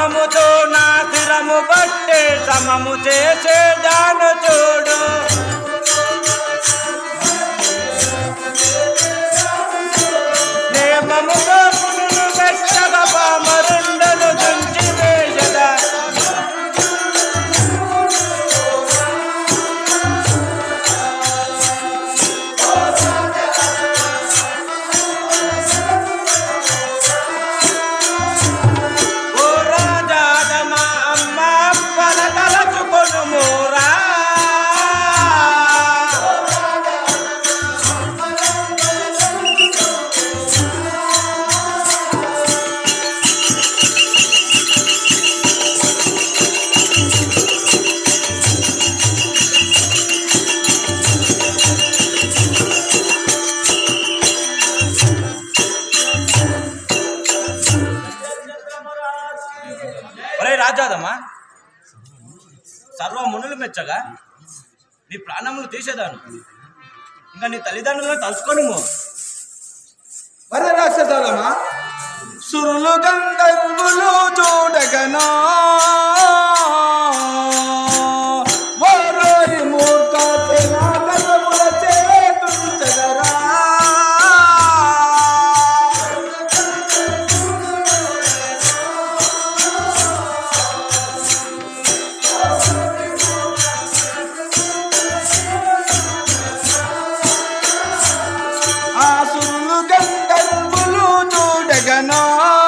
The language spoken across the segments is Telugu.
సమముతో నా శిరము పట్టే సమము చేసే దాను చూడు నేమముగా పునులు పెట్టగ పామరుండను దుంచి వేయదా ఓ రాజాదమా అమ్మ అప్పల తలచుకొను మోరా ఒరే రాజాదమ్మా సర్వ మునులు మెచ్చగా నీ ప్రాణములు తీసేదాను ఇంకా నీ తల్లిదండ్రులను తలుచుకోను వర రాక్షసాలమా సురులు గంధర్వులు చూడగనా ఓరోరి మూర్ఖ సేనాగతముల చేతుంచగరా ఆ సురులు గంధర్వులు చూడగనా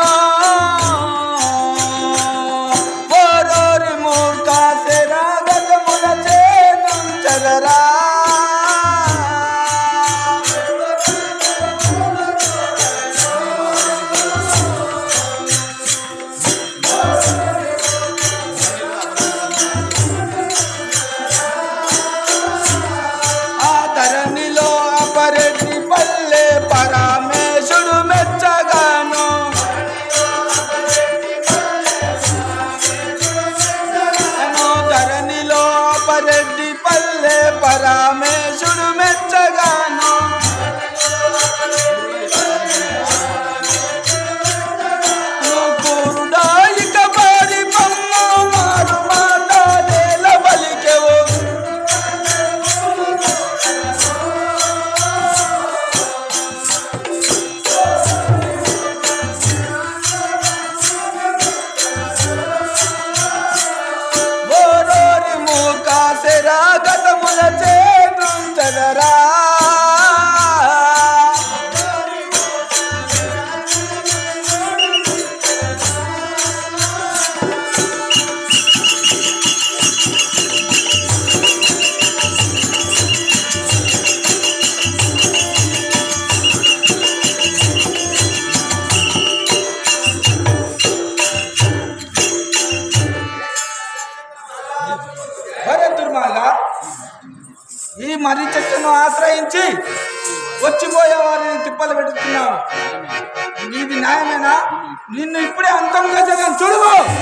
ఓరోరి మూర్ఖ సేనాగతముల చేతుంచగరా ఆ ధరణిలో అపరెడ్డి పల్లె పరమేశుడు మెచ్చగాను అను ధరణిలో అపరెడ్డి పల్లె పరమేశుడు మెచ్చగాను కూరుడాయిక పారి పమ్మ మారు మాటాడేల బలికెవు ఓరోరి మూక శరాగతముల చేతుంచగరా వరే దుర్మార్గ ఈ మర్రి చెట్టును ఆశ్రయించి వచ్చిపోయే వారిని తిప్పలు పెడుతున్నావు నీది న్యాయమేనా నిన్ను ఇప్పుడే అంతంగా జగన్ చూడు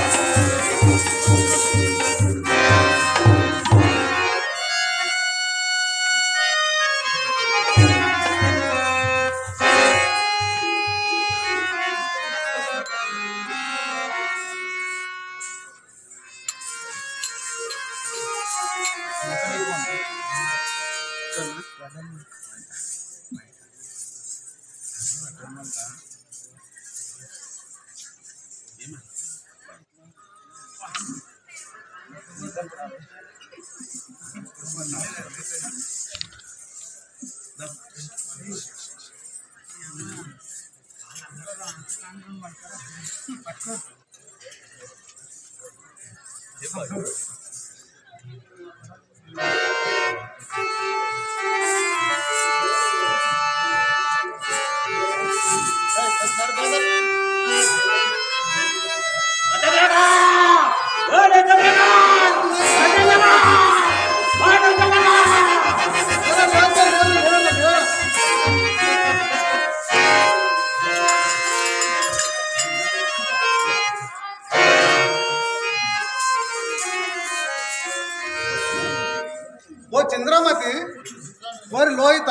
ఓ చంద్రమతి ఓరి లోహిత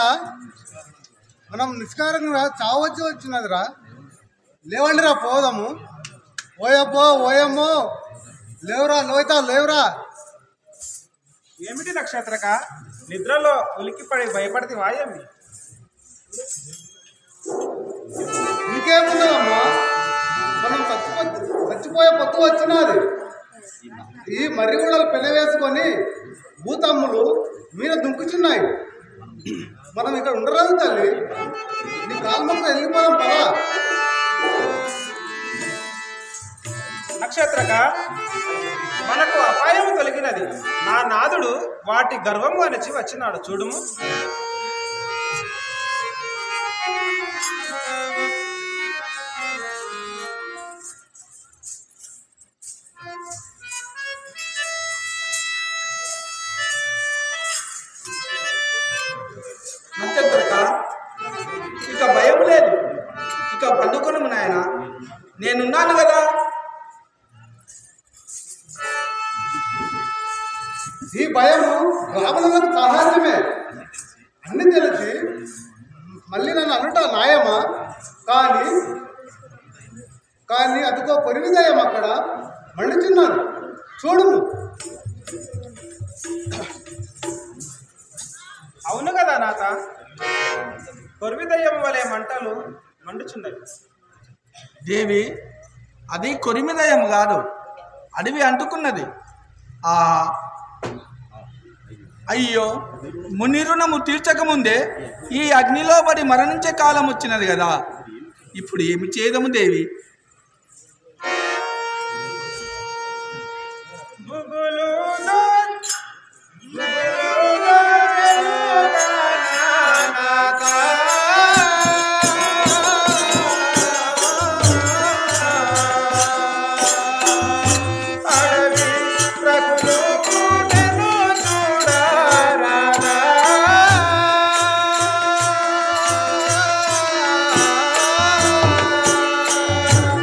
మనం నిష్కారంగా చావచ్చి వచ్చినదిరా లేవండిరా పోదాము ఓయబ్బో ఓయమ్మో లేవురా లోహిత లేవురా ఏమిటి నక్షత్రక నిద్రలో ఉలిక్కిపడి భయపడితే వాయమి ఇంకేముందమ్మా మనం చచ్చిపో చచ్చిపోయే పొత్తు వచ్చినది ఈ మర్రి గూడలు పెనవేసుకొని భూతమ్ములు మీద దుంకుచున్నాయి మనం ఇక్కడ ఉండరాదు తల్లి నీ కాల్మకు వెళ్ళిపోదాం పదా నక్షత్రక మనకు అపాయం తొలగినది నా నాదుడు వాటి గర్వము అణచి వచ్చినాడు చూడుము నక్షత్రక ఇక భయం లేదు ఇక పండుకొను నాయన నేనున్నాను కదా ఈ భయము రావణులకు సహజమే అన్ని తెలిసి మళ్ళీ నన్ను అనుట న్యాయమా కానీ కానీ అదిగో పొరివిదయం అక్కడ మండుచున్నాను చూడుము అవును కదా నాత కొరివిదయ్యం వలె మంటలు మండుచున్నవి దేవి అది కొరిమిదయం కాదు అడవి అంటుకున్నది ఆ అయ్యో ముని రుణము తీర్చకముందే ఈ అగ్నిలో పడి మరణించే కాలం వచ్చినది కదా ఇప్పుడు ఏమి చేయదము దేవి గుగులు చూడరాదా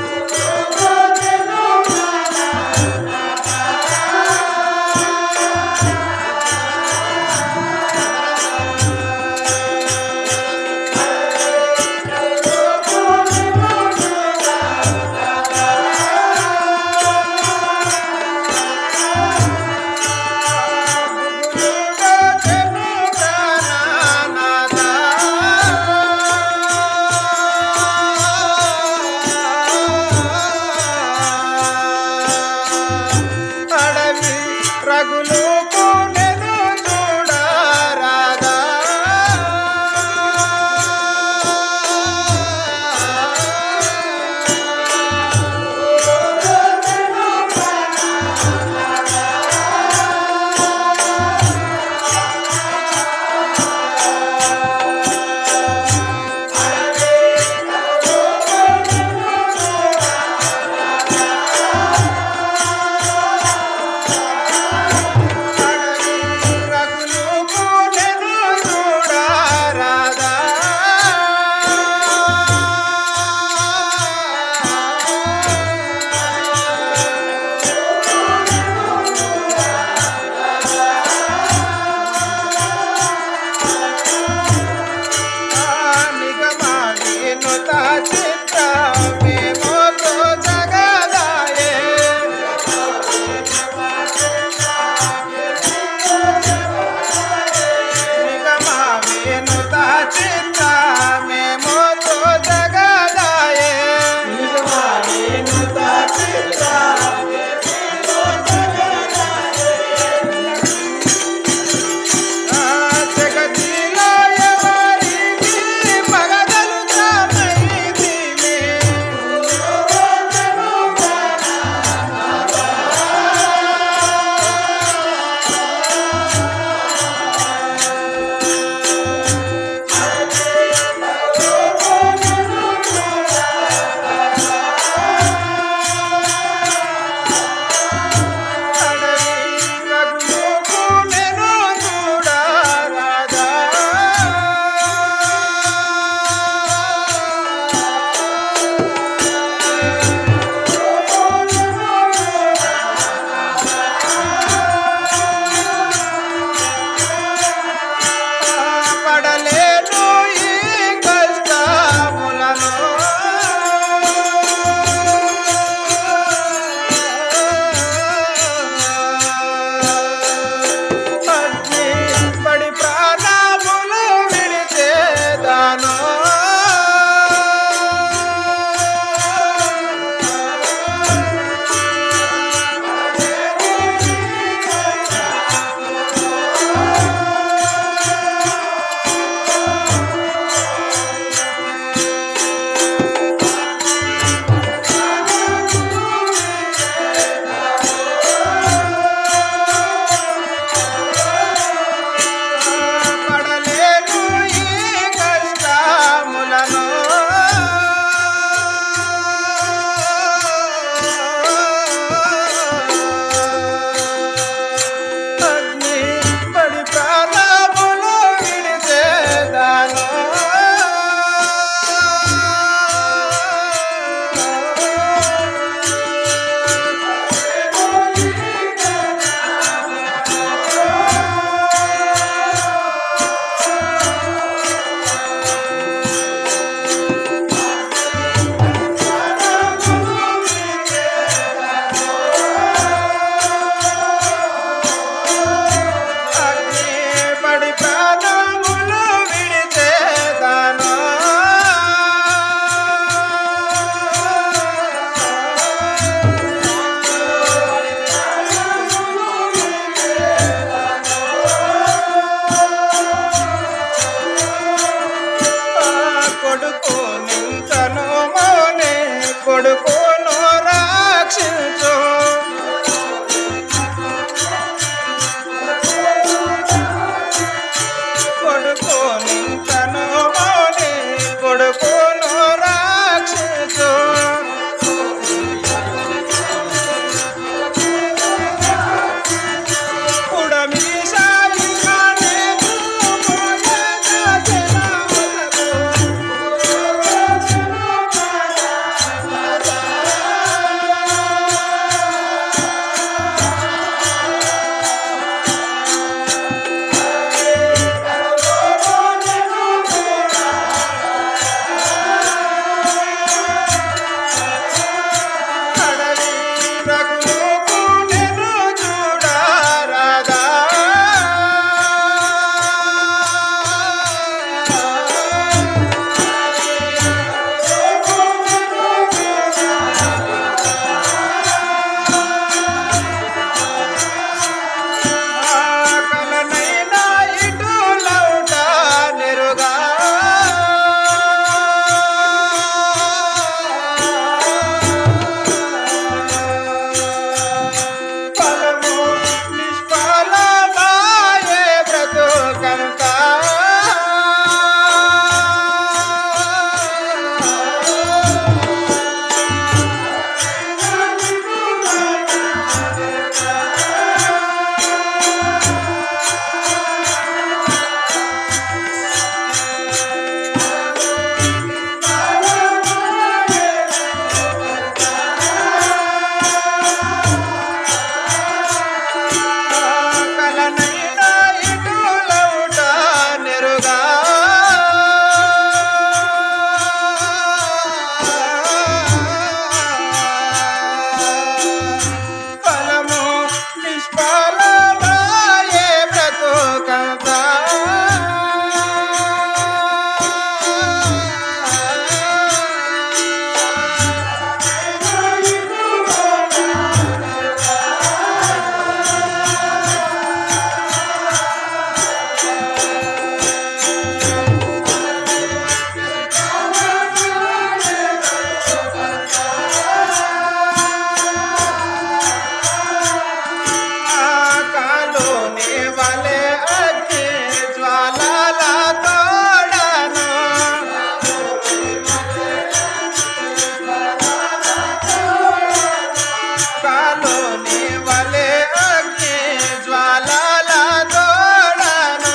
నీ వలె అగ్ని జ్వాలల తోడను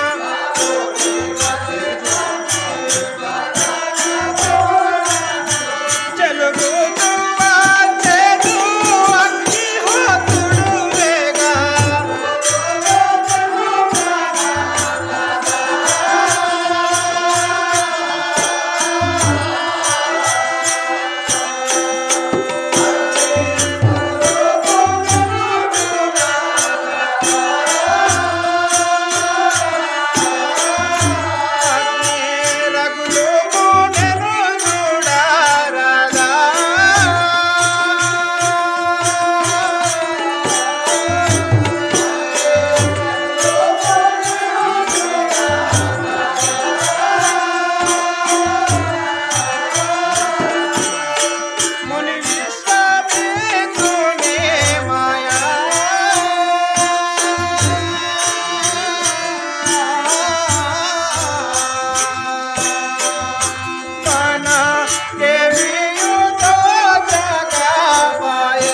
చెలుగుతూ వచ్చెను అగ్నిహోత్రుడు వేగా రగులు పూనెను చూడారదా ముని విశ్వామిత్రుని మాయా మన దేవియుతో జగపాయే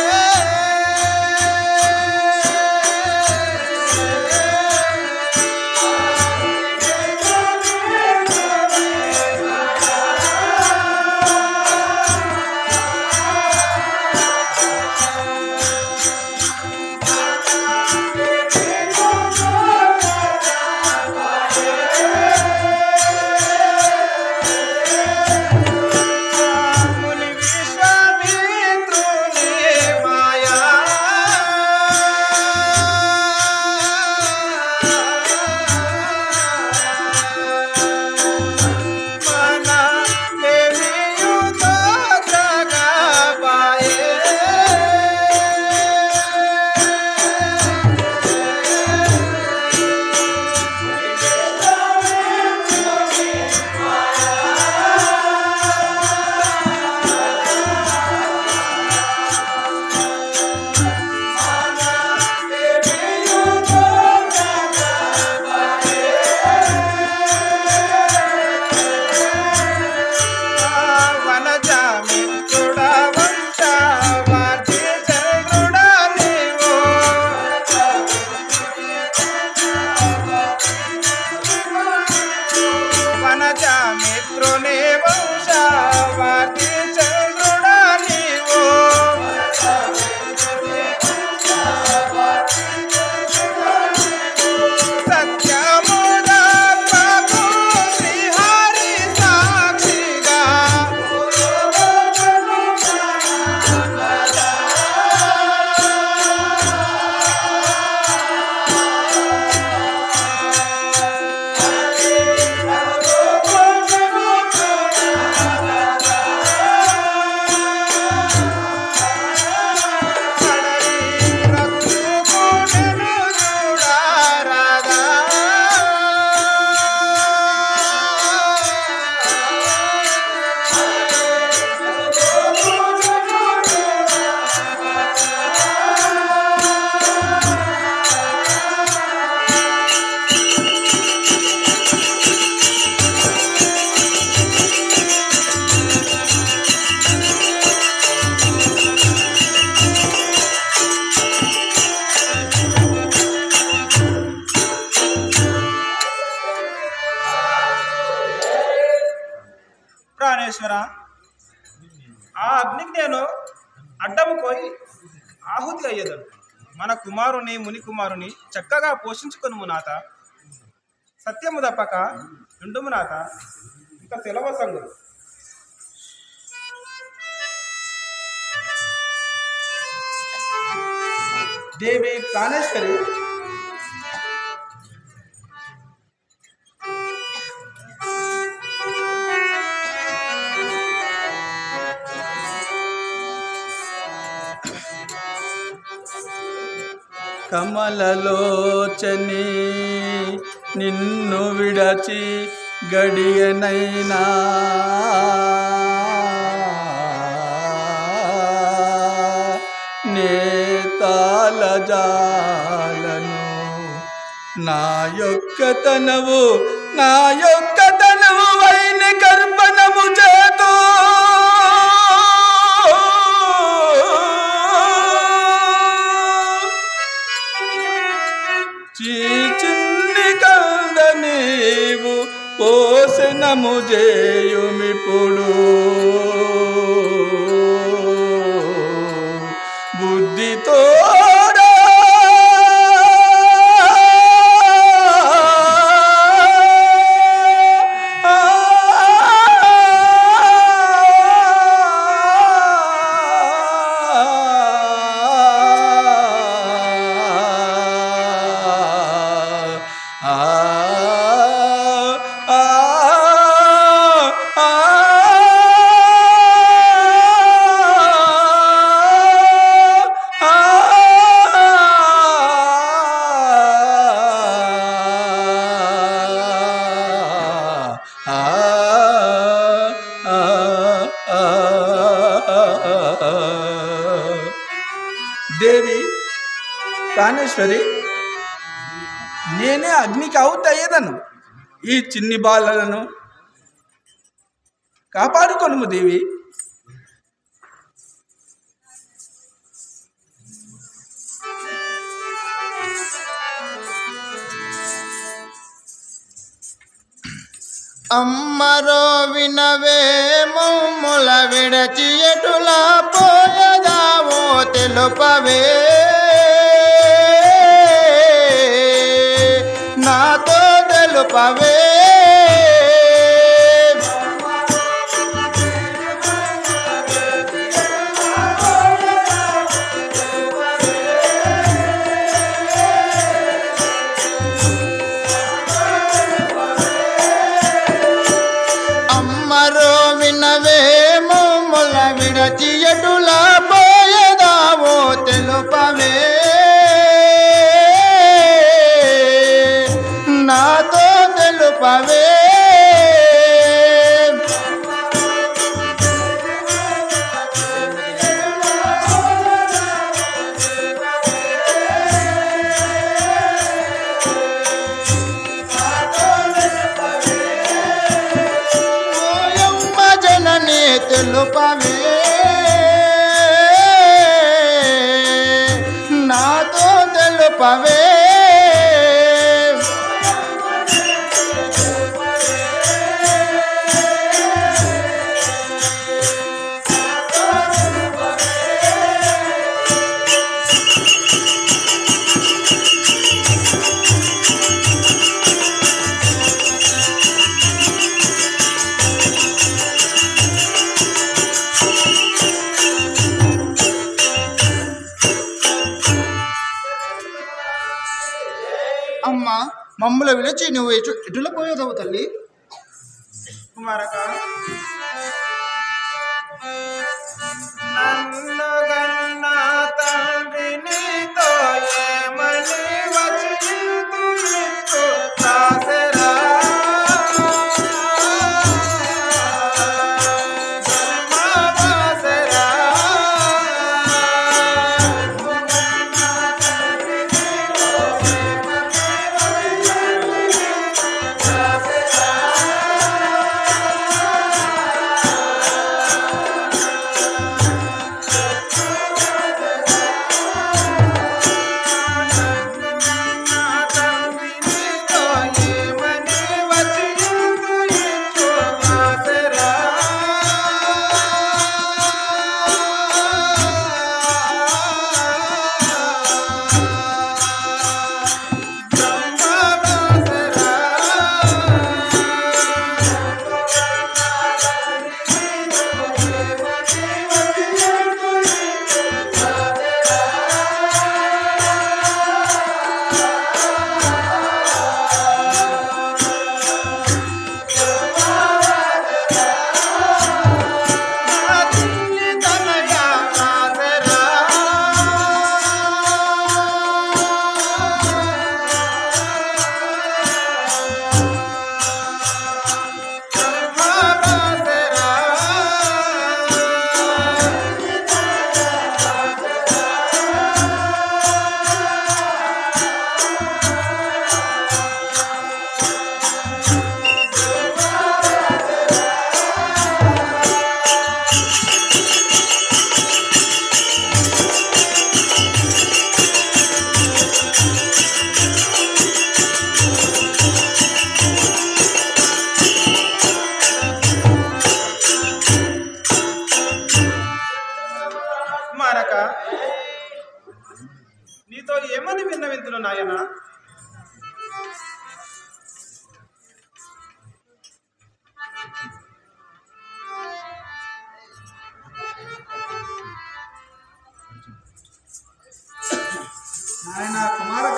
ముని విశ్వామిత్రుని మాయా మన దేవియుతో జగపాయే వనజామిత్రుడ వంశ వార్తి చంద్రుడ నీవు వనజామిత్రుని వంశ వార్తి చంద్రుడ నీవు సత్యముద ప్రభు శ్రీహరి సాక్షిగా ప్రాణేశ్వర ఆ అగ్నికి నేను అడ్డము పోయి ఆహుతి అయ్యేదను మన కుమారుని ముని కుమారుని చక్కగా పోషించుకొనుము నాత సత్యము తప్పక ఉండుము నాత ఇంకా సెలవు సంగులు దేవి ప్రాణేశ్వరి కమలలోచని నిన్ను విడచి గడియనైనా నేతాల జాలను నా యొక్క తనవు నా యొక్క తనవు వైన కర్పణము చేతో ఈ చిన్ని కంద నీవు పోసనము చేయుమిప్పుడు బుద్ధితోడా దేవి ప్రాణేశ్వరి నేనే అగ్నికి అవుట్ అయ్యేదను ఈ చిన్ని బాలలను కాపాడుకొనుము దేవి అమ్మరో వినవే మమ్ముల విడచి ఎటులా పోయదావో తెలుపవే నాతో తెలుపవే అమ్మరో వినవే మమ్ముల విడచి ఎటులా పోయదావో తెలుపవే నాతో తెలుపవే ఓయమ్మ జనని తెలుపవే నాతో తెలుపవే అమ్మ మమ్మల విలిచి నువ్వు ఎటు ఎటుల పోయేదవు తల్లి కుమారక నన్ను గన్న తండ్రి నీతో ఏమని వచ్చిందు నీకు దాసరా జన్మవాసరా. నీతో ఏమని విన్నవింతును నాయనా నాయన కుమారక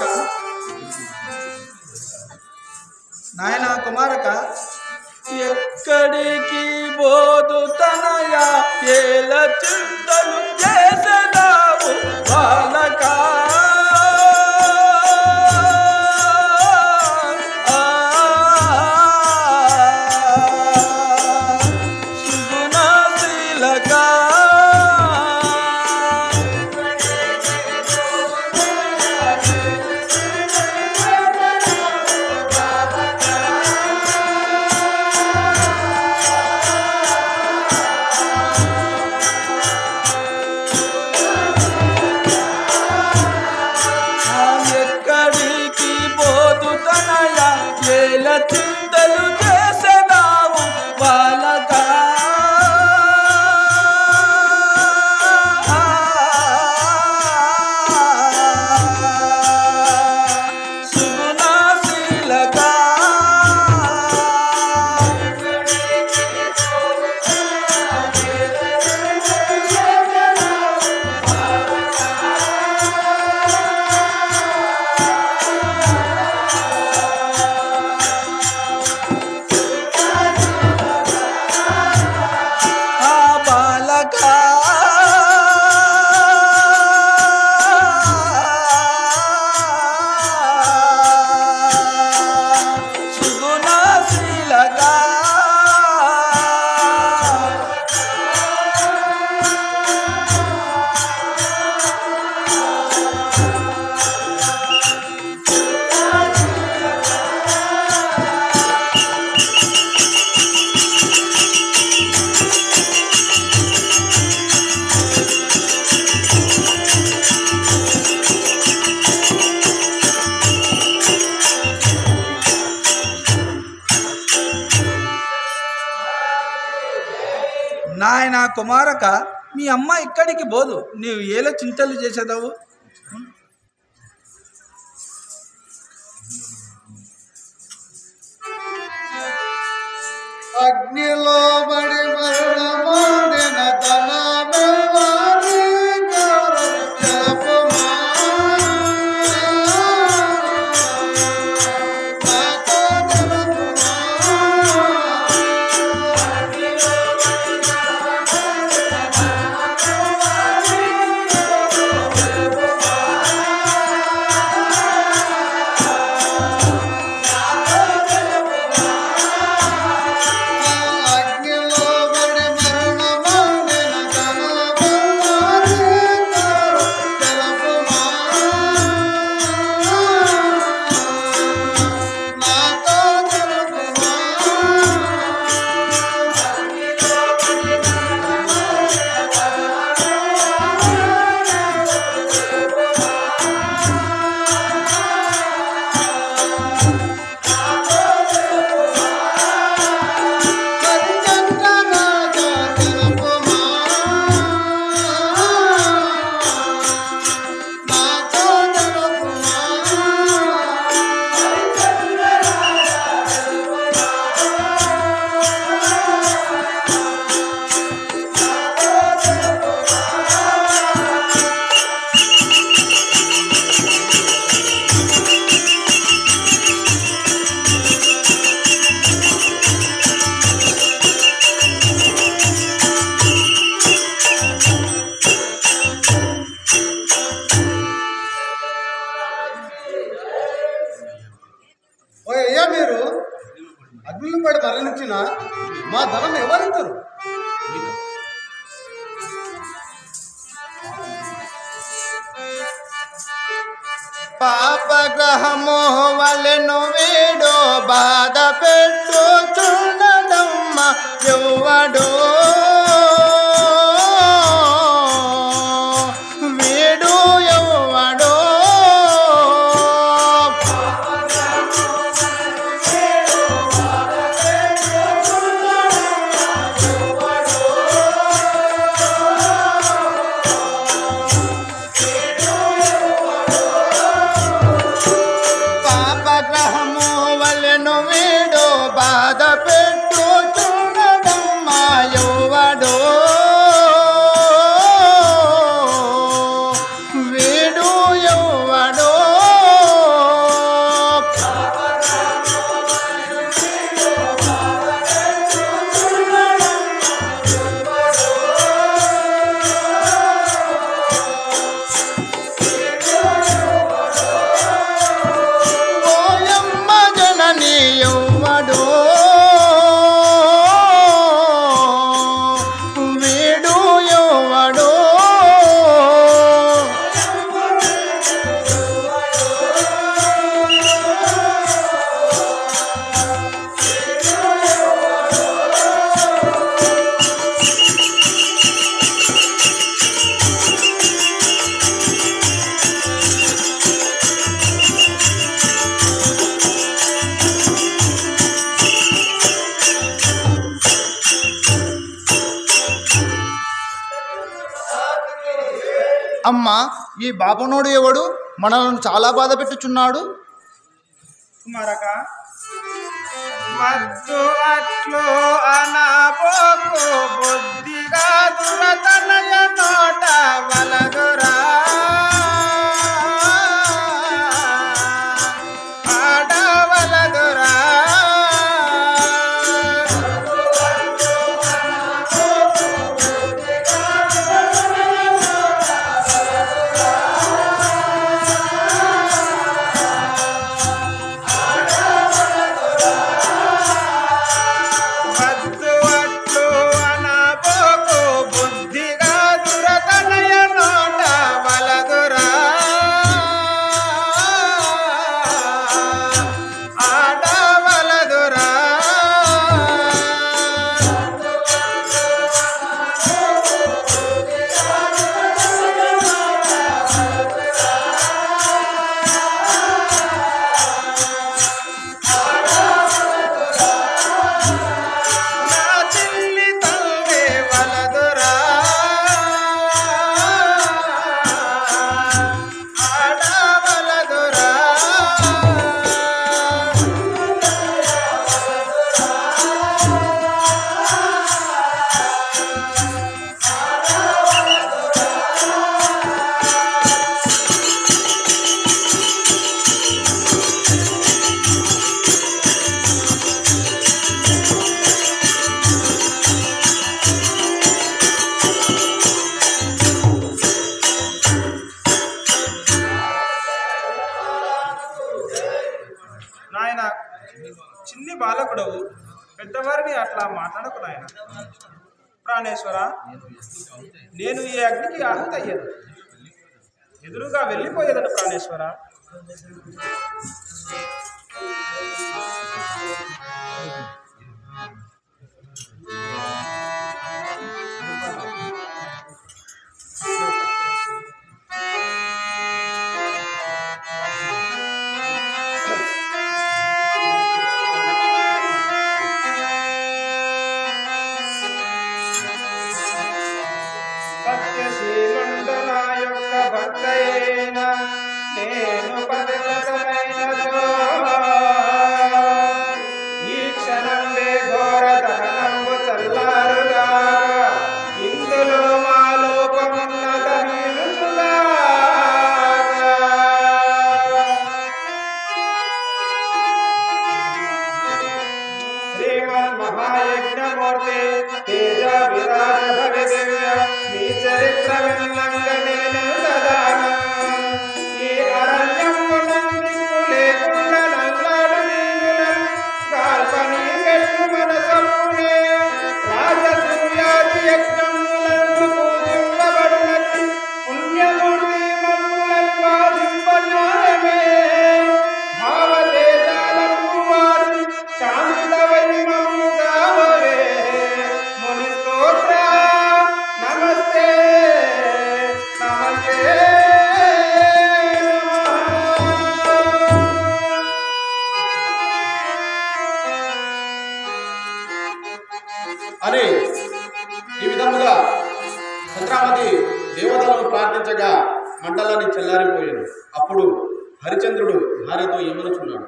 నాయన కుమారక ఎక్కడికి బోదు తనయ ఏల చింతలు చేసదావు బాలక ఎక్కడికి పోదు తనయ ఏల చింతలు చేసదావు బాలక సుగుణశీలక ఆ బాలక సుగుణశీలక నాయన కుమారక మీ అమ్మ ఇక్కడికి పోదు నీవు ఏల చింతలు చేసేదావు అగ్నిలో బడి మరణమాడిన తన మెల్లారి తెలుపుమా. నాతో తెలుపుమా. అగ్నిలో బడి మరణమాడిన తన మెల్లారి తెలుపుమా. నాతో తెలుపుమా. హరిచంద్రరాజా తెలుపుమా. నాతో తెలుపుమా. ఓ అయ్యా మీరు అగ్నిలో పడి మరణించిన మా ధనం ఎవరిద్దరు పాపగ్రహము వలెను వీడు బాధ పెట్టు చూడదమ్మ ఎవ్వడు వీడు ఎవ్వడు ఆ అమ్మ ఈ బాపనోడు ఎవడు మనల్ని చాలా బాధ పెట్టుచున్నాడు కుమారక మద్దు అట్లు అనబోకు బుద్ధిగా దురతనయ నోట వలదురా ఆడవలదురా మద్దు అట్లు అనబోకు బుద్ధిగా దురతనయ నోట వలదురా ఆడవలదురా నా చిల్లి తల్లి వలదురా ఆడవలదురా నాయన చిన్ని బాలకుడవు పెద్దవారిని అట్లా మాట్లాడకు నాయన ప్రాణేశ్వర నేను ఈ అగ్నికి ఆహుతి అయ్యాను ఎదురుగా వెళ్ళిపోయేదను ప్రాణేశ్వర సత్యశీలుండు నా యొక్క భర్తయేన నేను పతివ్రతమైనదో ఈ క్షణంబే ఘోర దహనంబు చల్లారుగా ఇందులో మా లోపమున్నదని శ్రీమన్ మహాయజ్ఞమూర్తి తేజ విరాజ భవి దివ్య నీ చరిత్ర విల్లంగనేను సదాన ఈ అరణ్యమునందు లేకుండా నల్లాడు నీవులను కాల్పని పెట్టు మనసమునే రాజసూయాది యజ్ఞములందు పూజింపబడినట్టు పుణ్యమూర్తి మమ్ములను బాధింపన్యాయమే భావదేశాలకు వాసి శాంతవై మమ్ముగావే ముని స్తోత్ర నమస్తే నమస్తే అని ఈ విధముగా చంద్రావతి దేవతలను ప్రార్థించగా మంటలని చెల్లారిపోయాను అప్పుడు హరిచంద్రుడు భార్యతో ఏమనుచున్నాడు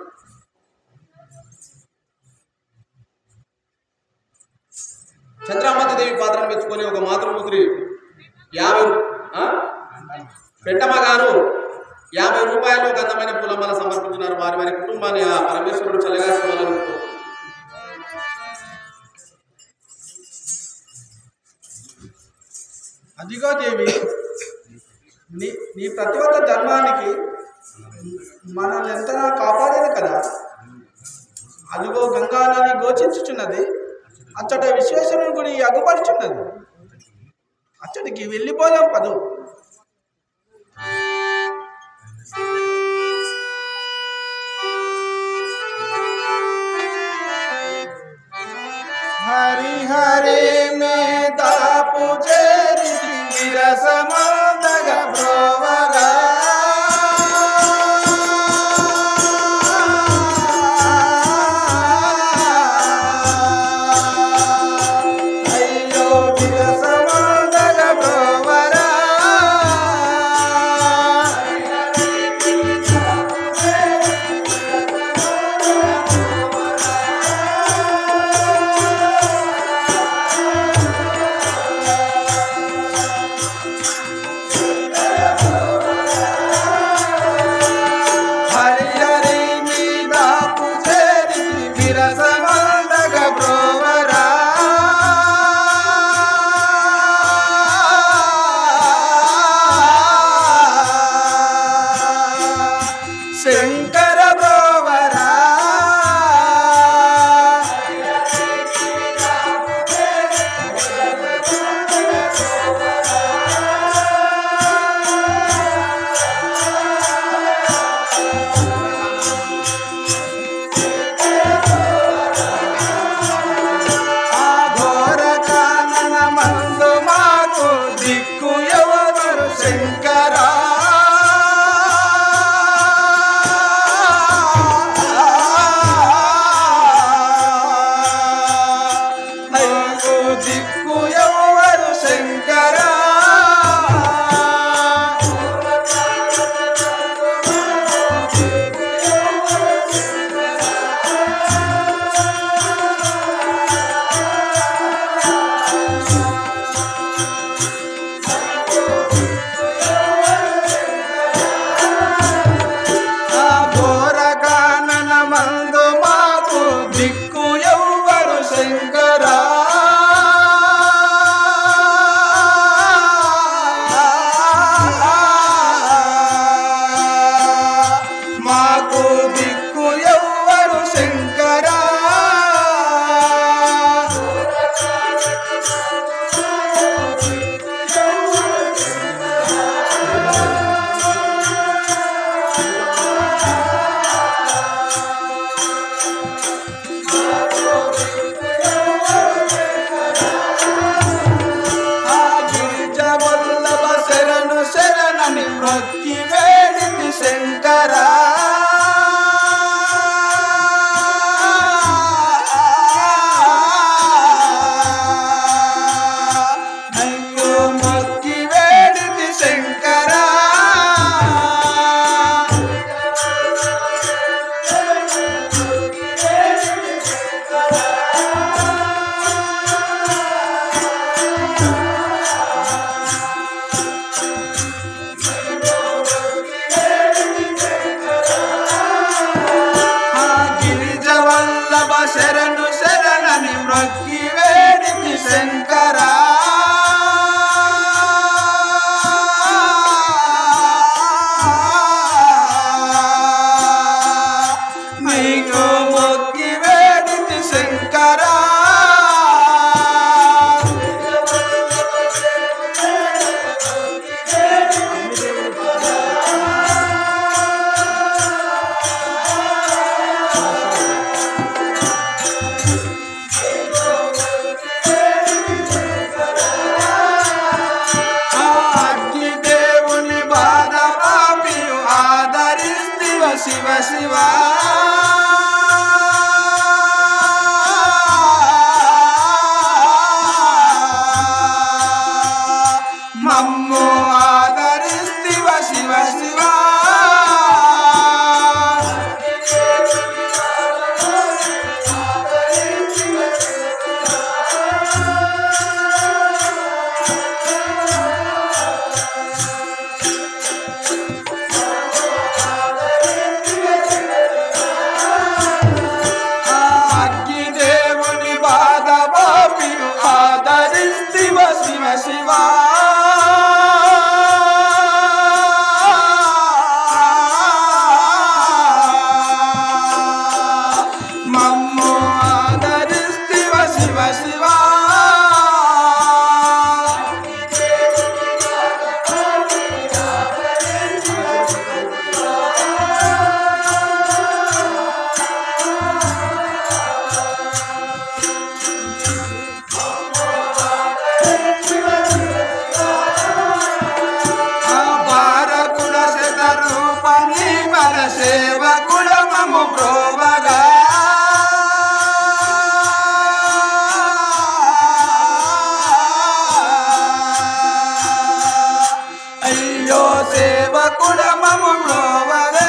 చంద్రావతి దేవి పాత్రను మెచ్చుకొని ఒక మాతృమూర్తి యాభై ఆ? పెంటమ్మ గారు యాభై రూపాయలు ఒక అందమైన పూలమాల సమర్పించినారు వారి వారి కుటుంబాన్ని ఆ పరమేశ్వరుడు చల్లగా చూడాలని అదిగో దేవి నీ నీ ప్రతివత ధర్మానికి మనల్ని ఎంతగా కాపాడేది కదా అదిగో గంగా నది గోచించుచున్నది అచ్చట విశ్వేశ్వరుని గుడి అగుపరుచున్నది అచ్చటికి వెళ్ళిపోదాం పదు హరి హరి మీద పూజరి విరసమందగ బ్రోవరా అయ్యో విరసమందగ బ్రోవరా శంకరా నన్ను మొక్కి వేడితి శంకరా ఆ గిరిజ వల్లభ శరణు శరణని మ్రొక్కి వేడితి శంకరా నీకు మొక్కి వేడితి శంకరా అగ్ని దేవుని బాధ పాపియు ఆదరిస్తివ శివ శివ మమ్ము ఆదరిస్తివ శివ శివ అగ్ని దేవుని బాధ పాపియు ఆదరిస్తివ శివ శివ మమ్ము ఆదరిస్తివ శివ శివ బారకుడ శత రూపని మన సేవకుడ మము ప్రోవగా అయ్యో సేవకుడ మము ప్రోవగా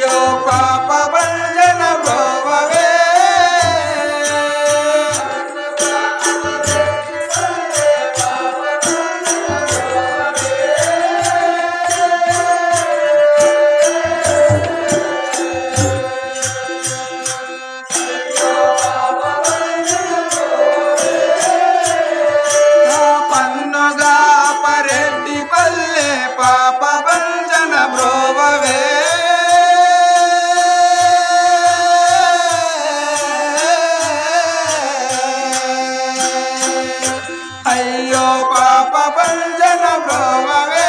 అయ్యో పాప భంజన భోవవే పన్నుగా పరెడ్డి పల్లె పాప భంజన బ్రోవవే అయ్యో పాప భంజన బ్రోవవే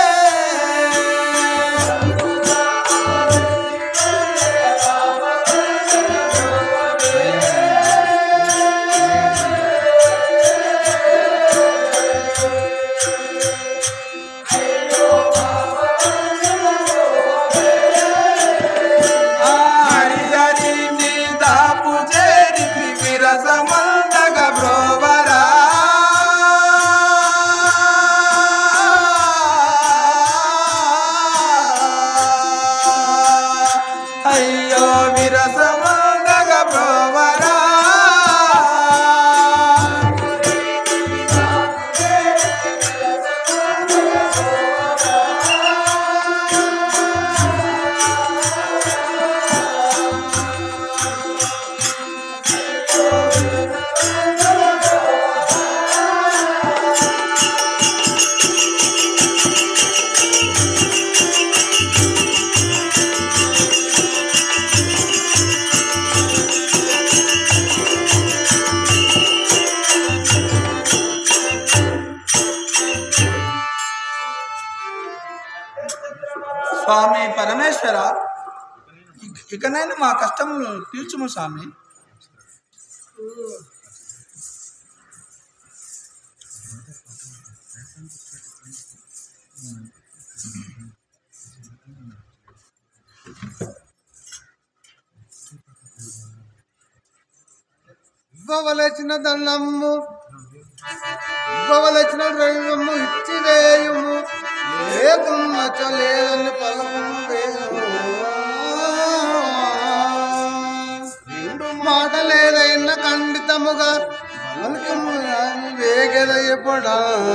హరి హరి నీ దాపు చేరికి విరసమందగ బ్రోవరా అయ్యో విరసమందగ బ్రోవరా స్వామి పరమేశ్వర ఇక- ఇకనైనా మా కష్టములు తీర్చుము స్వామి ఇవ్వవలసిన దండము ఇవ్వవలసిన ద్రవ్యము ఇచ్చి వేయుము లేకున్నచో లేదని పలకము వేయము రెండు మాట లేదైనా ఖండితముగా పలకము రాని వేగెద ఎప్పుడా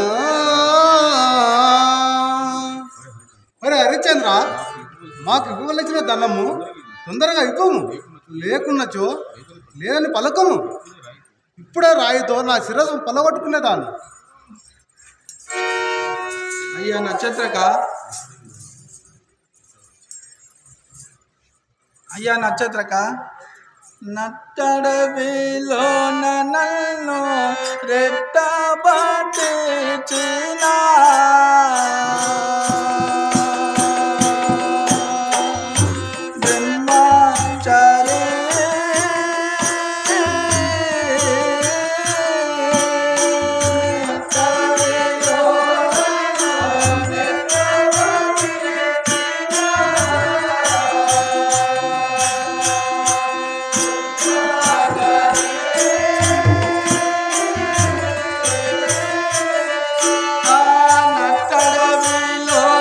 ఒరే హరిచంద్ర మాకు ఇవ్వవలసిన ధనము తొందరగా ఇవ్వము లేకున్నచో లేదని పలకము ఇప్పుడే రాయితో నా శిరస్సు పలగొట్టుకునేదాన్ని అయ్యా నక్షత్రక అయ్యా నక్షత్రక నట్టడవిలో నన్ను రెట్టబాటిచిన బ్రహ్మచారి నట్టడవిలో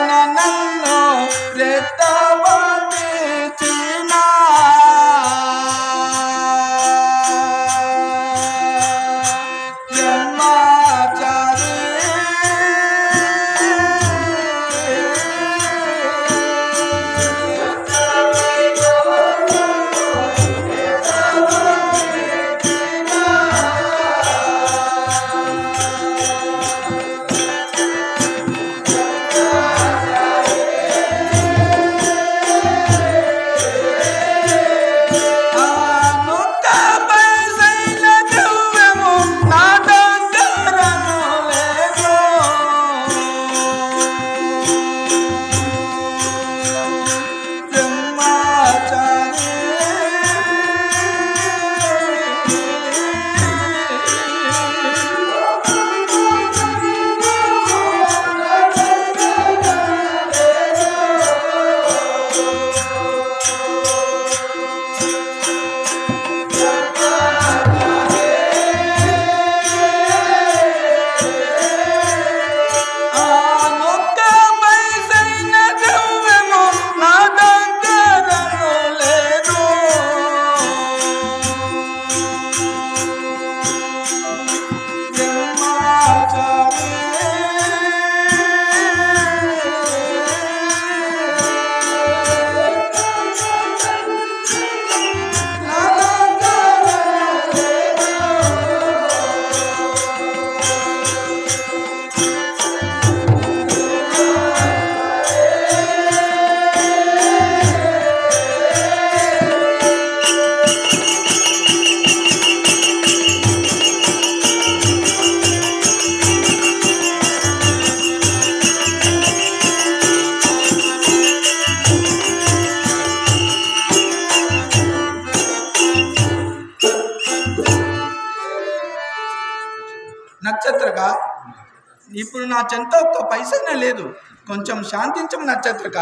ఇప్పుడు నా చెంత ఒక్క పైసైనా లేదు కొంచెం శాంతించము నక్షత్రక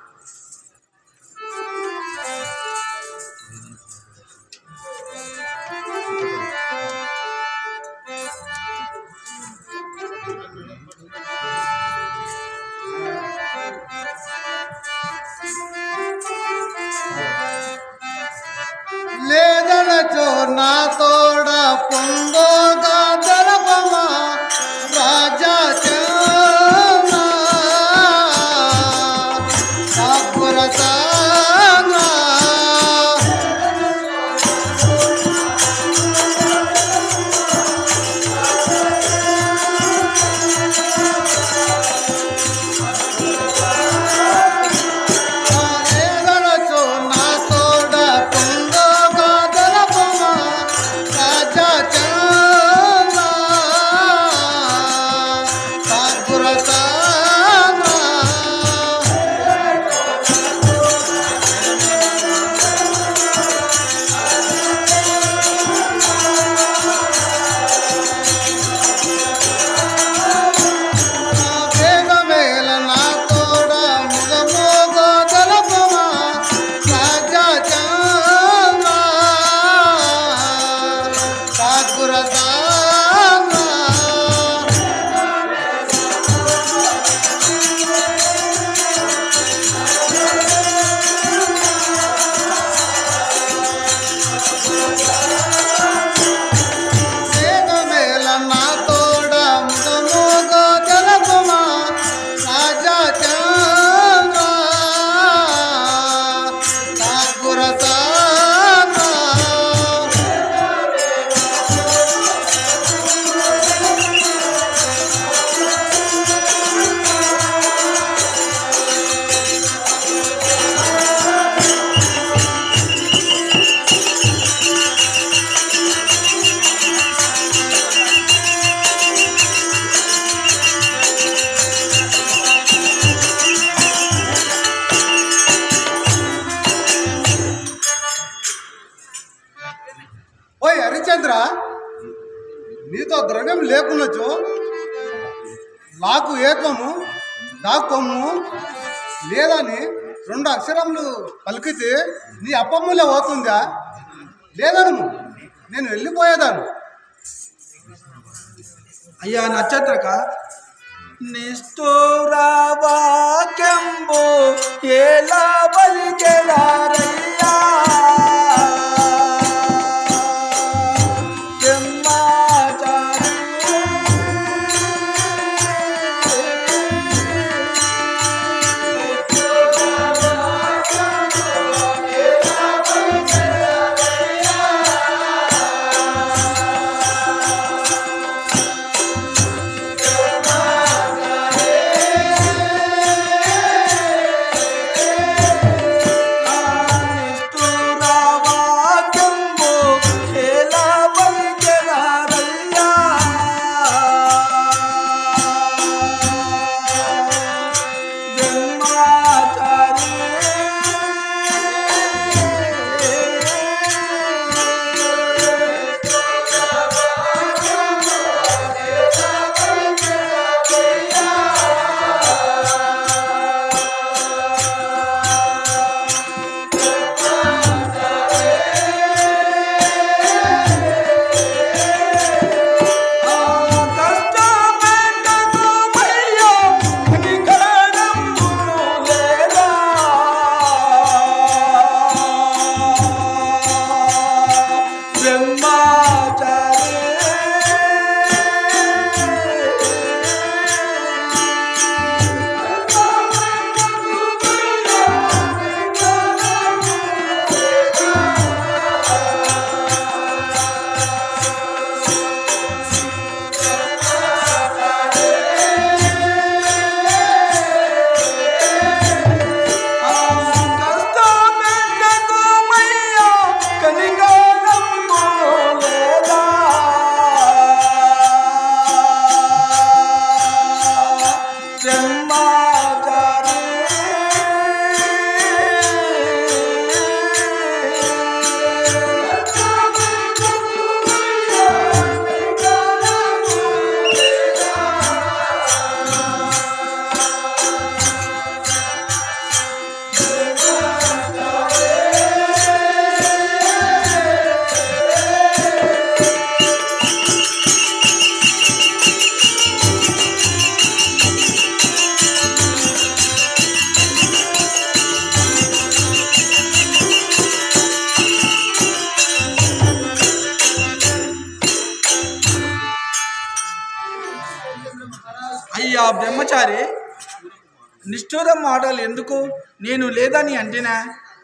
లేదనచో నా తోడ పొందోగా జలపమా రాజా చనా సాపురతానా లేదనచో నా తోడ పొందోగా జలపమా రాజా చనా సాపురతానా వేగమేల నా తోడ ముగమోగ తలపమా రాజా చంద్ర కాకురదానా వేగమేల నా తోడ ముగమోగ తలపమా రాజా చంద్ర కాకురదానా ఓయ్ హరిచంద్ర నీతో ద్రవ్యం లేకున్నచో లాకు ఏకము దాకొమ్ము లేదని రెండు అక్షరములు పలికితే నీ అప్పమ్ములే పోతుందా లేదను నేను వెళ్ళిపోయేదాను అయ్యా నక్షత్రక నిష్ఠురవాక్యంబు ఎలా పలికెలారయ్యా నిష్ఠుర బ్రహ్మచారి నిష్ఠూరం మాటలు ఎందుకు నేను లేదని అంటేనా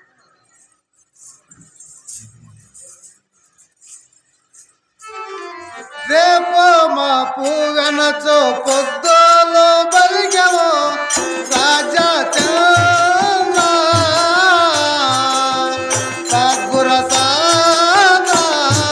రేపో మా పూగనచో పొద్దులో బలిగమో రాజా చంద్ర కాకుర సాదా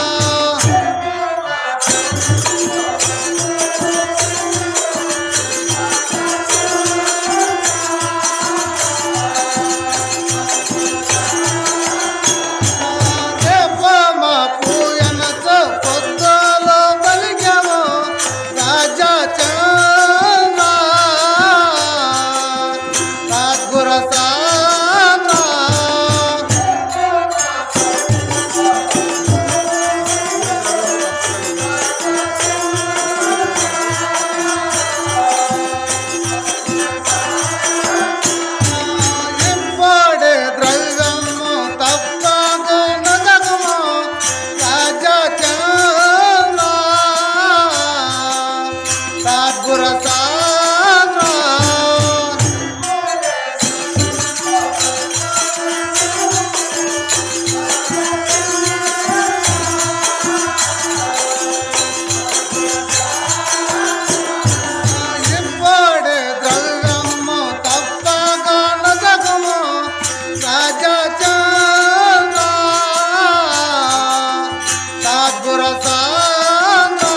రేపో మా పూగనచో పొద్దులో బలిగమో రాజా చంద్ర కాకుర సాదా ఎంపాడే ద్రవ్యము తప్పగా నగము రాజా చంద్ర కాకుర సాదా ఇప్పుడే ద్రవ్యము తప్పగా నగము రాజా చంద్ర కాకుర సాదా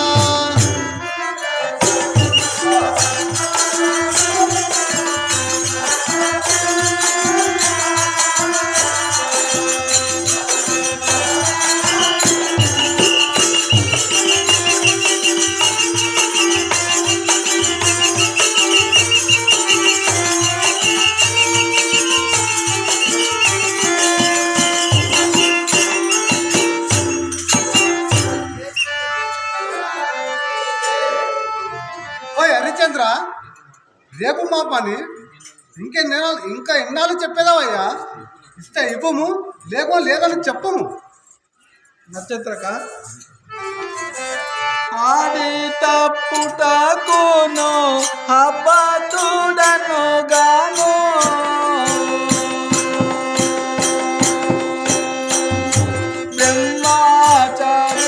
ఓయ్ హరిచంద్ర రేపు మా పని ఇంకెన్నాళ్ళు ఇంకా ఎన్నాళ్ళు చెప్పేదావయ్యా ఇస్తే ఇవ్వము లేకో లేదని చెప్పము నక్షత్రక ఆడి తప్పుటకును అబ్బతుడను గాను బ్రహ్మచారి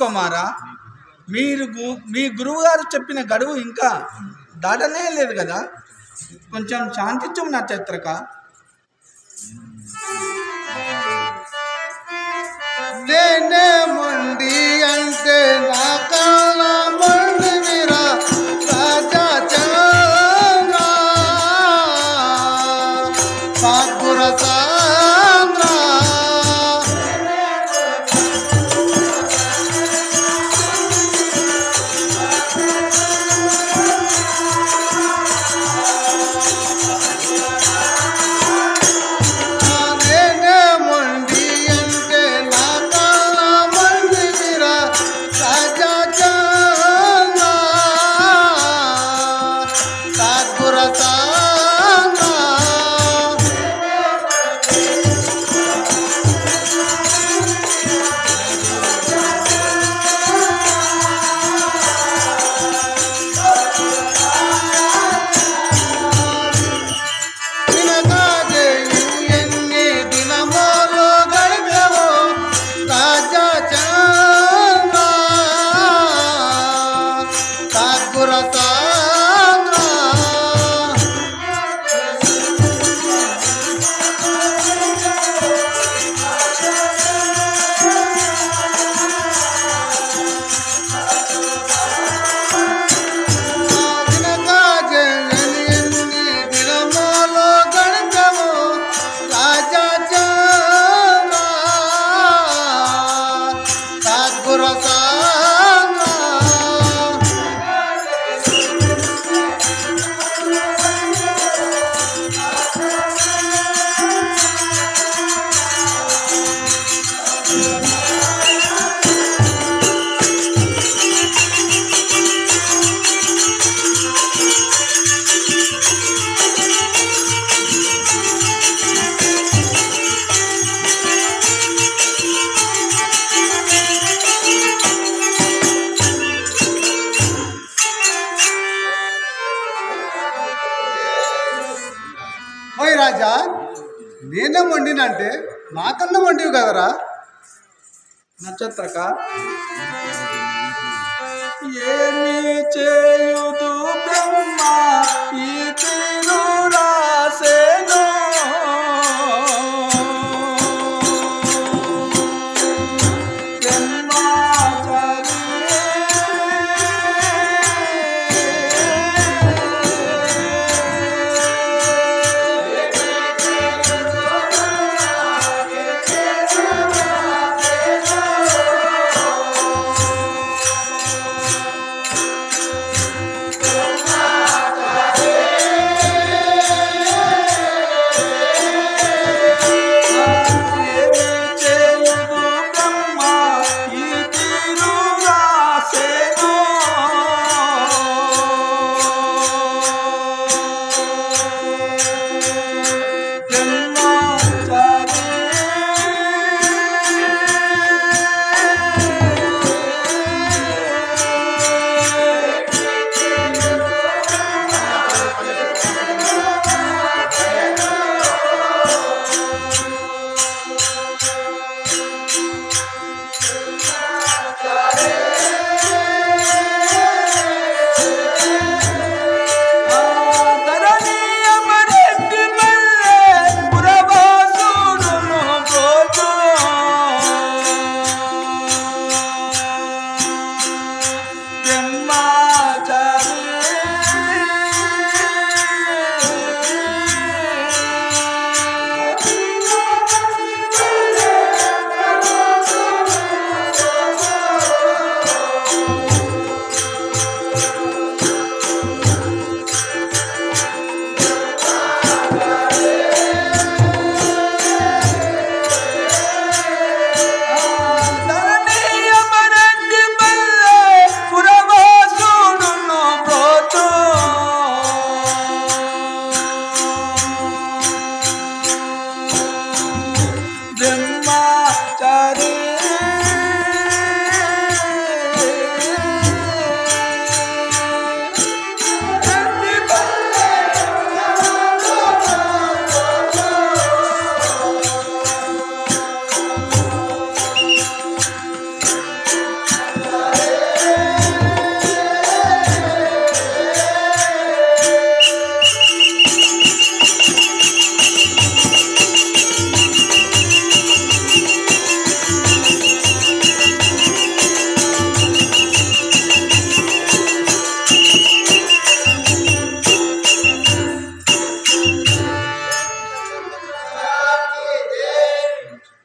కుమారా మీరు గు- మీ గురువు గారు చెప్పిన గడువు ఇంకా దాటనే లేదు కదా కొంచెం శాంతించం నక్షత్రక నేనే మొండి అంటే నా కాళ్ళ మొండి మీరా రాజా చంద్ర పాకుర సాంద్ర నేనే మొండి అంటే నా కాళ్ళ మొండి మీరా రాజా చంద్ర పాకుర సాంద్ర తినగాదే ఎన్ని దినములు గడిపెవో రాజా చంద్ర ఠాకుర సాంద్ర తినగాదే ఎన్ని దినములు గడిపెవో రాజా చంద్ర ఠాకుర సాంద్ర ఓయ్ రాజా నేనే వండినంటే నాకన్నా వండివి కదరా నక్షత్రక ఏమి చేయుదు బ్రహ్మ ఈ తీరు రాసేను బ్రహ్మచారి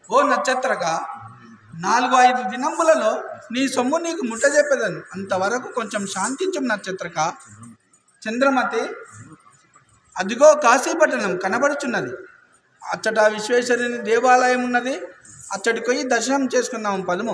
ఓ నక్షత్రగా నాలుగు ఐదు దినములలో నీ సొమ్ము నీకు ముట్టజెప్పేదను అంతవరకు కొంచెం శాంతించం నక్షత్రక చంద్రమతి అదిగో కాశీపట్టణం కనబడుచున్నది అచ్చట విశ్వేశ్వరుని దేవాలయం ఉన్నది అచ్చడికి పోయి దర్శనం చేసుకుందాం పదము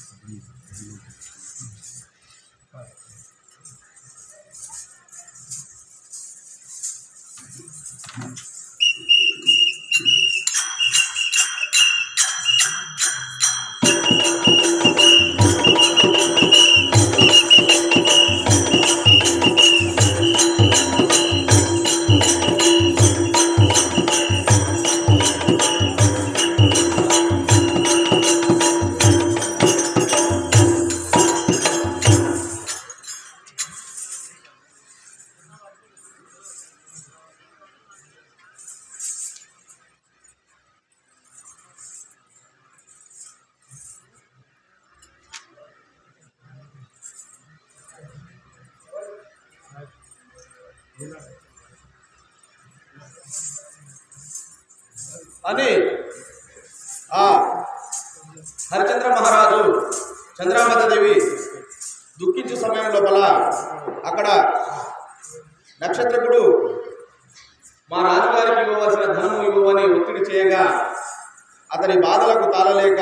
అని ఆ హరిచంద్ర మహారాజు చంద్రామతదేవి దుఃఖించే సమయం లోపల అక్కడ నక్షత్రకుడు మా రాజుగారికి ఇవ్వవలసిన ధనము ఇవ్వమని ఒత్తిడి చేయగా అతని బాధలకు తాళలేక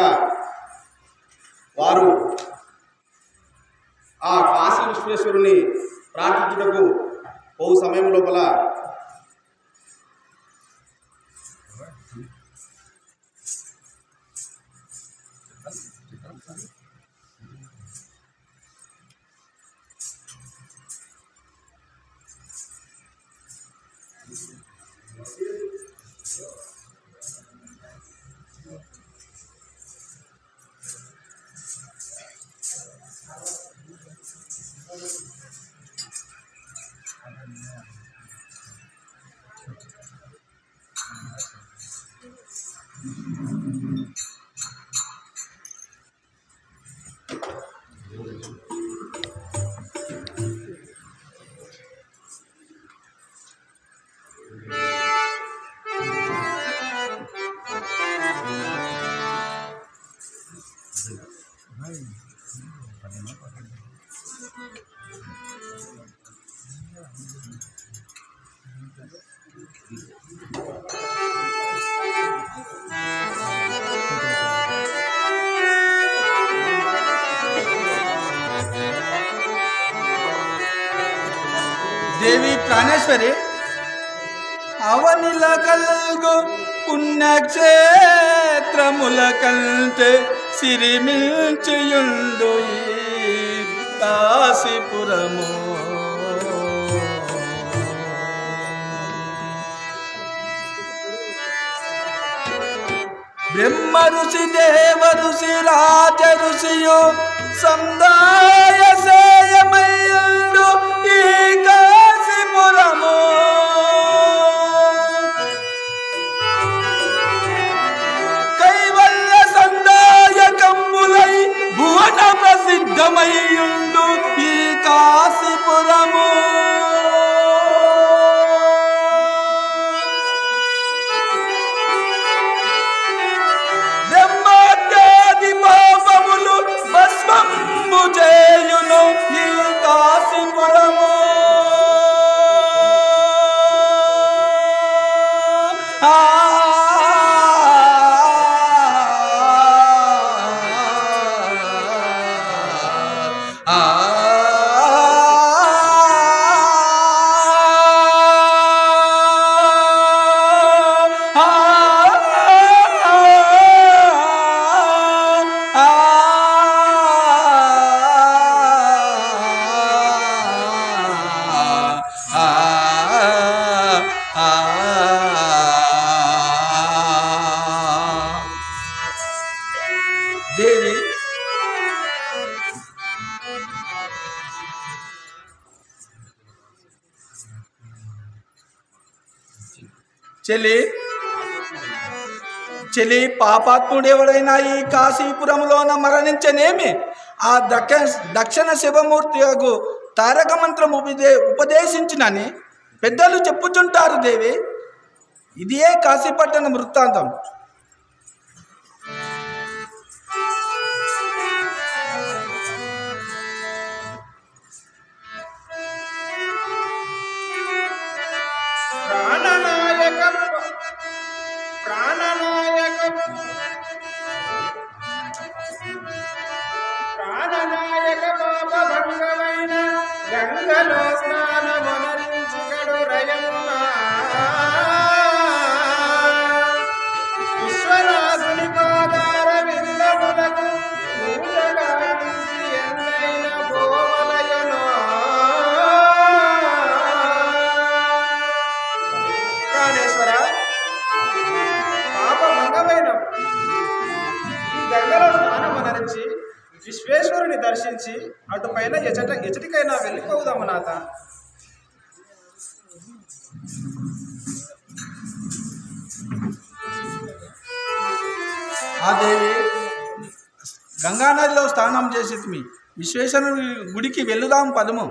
వారు ఆ కాశీ విశ్వేశ్వరుని ప్రార్థించుటకు పోవు సమయం లోపల దేవి ప్రాణేశ్వరి అవనిల కల్గు పుణ్యక్షేత్రముల కంటే సిరిమిల్చియుండు ఈ కాశీపురము బ్రహ్మ ఋషి దేవ ఋషి రాజ ఋషియు సందాయ సేయమయ్యుండు ఈ కాశీపురము కైవల్య సందాయకంబులై భువన ప్రసిద్ధమయ్యుండు ఈ కాశీపురము బ్రహ్మాద్యాది పాపములు భస్మంబు చేయును ఈ కాశీపురము ఆ దేవి చెల్లి చెలి పాపాత్ముడు ఎవడైనా ఈ కాశీపురంలోన మరణించనేమి ఆ దక్ష దక్షిణ శివమూర్తి యొక్క తారక మంత్రం ఉపదే ఉపదేశించినని పెద్దలు చెప్పుచుంటారు దేవి ఇదే కాశీపట్టణం వృత్తాంతం గంగలో స్నానమునరించికడు రయమున విశ్వనాథుని పాదార విందములకు పూజగావించి ఎన్నైన భూవలయను ప్రాణేశ్వర పాప మంగమైన ఈ గంగలో స్నానమునరించి విశ్వేశ్వరుని దర్శించి అటు పైన ఎచట ఎచటికైనా వెళ్ళిపోదాము నాథ ఆ దేవి గంగానదిలో స్నానం చేసి విశ్వేశ్వరుని గుడికి వెళ్ళుదాం పదము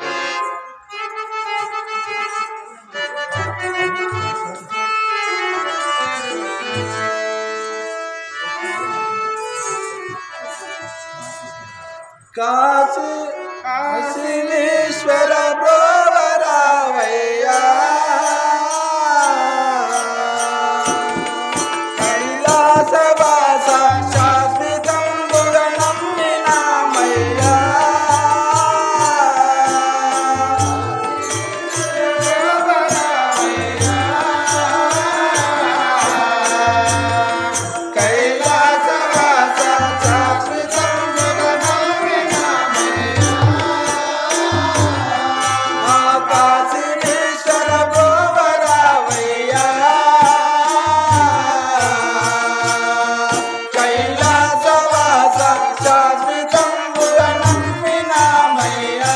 కాశీ కాశీశ్వర బ్రోవరావయ్యా కైలాసవాస శాశ్వతం నమ్మినామయ్యా కైలాసవాస శాశ్వతం ఆకాశీశ్వర గోవరావయ్యా కైలాసవాస శాశ్వతం నమ్మినామయ్యా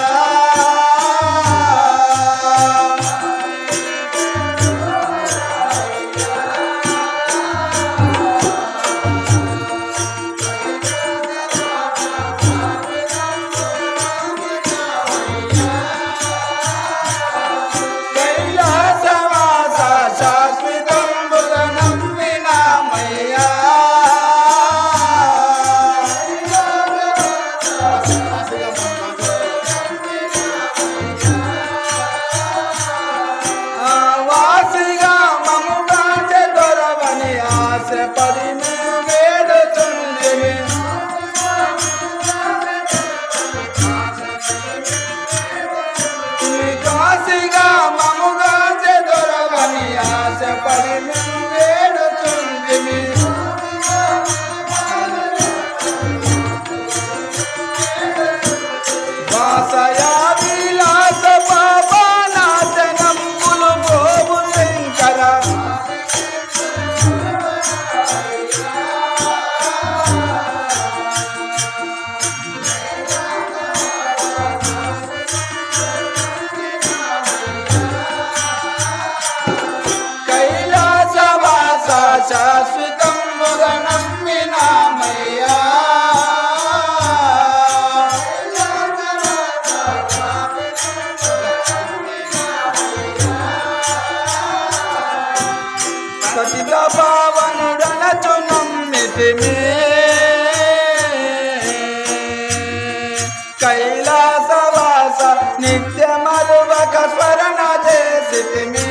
కైలాసవాస శాశ్వతం నమ్మినామయ్యా ఆ వాసిగా మముగాంచె దొరవని ఆశ పడి మేము వేడుచుండిమి నీ కాశీగా మముగాంచె దొరవని ఆశ పడి మేము వేడుచుండిమి వాసయా విలాస పాపానాశనం కులుగోవు శంకర కైలాసవాస శాశ్వతం నమ్మినామయ్యా పతిత పావనుడనచు నమ్మితిమి కైలాసవాస నిత్య మరువక స్మరణ చేసితిమి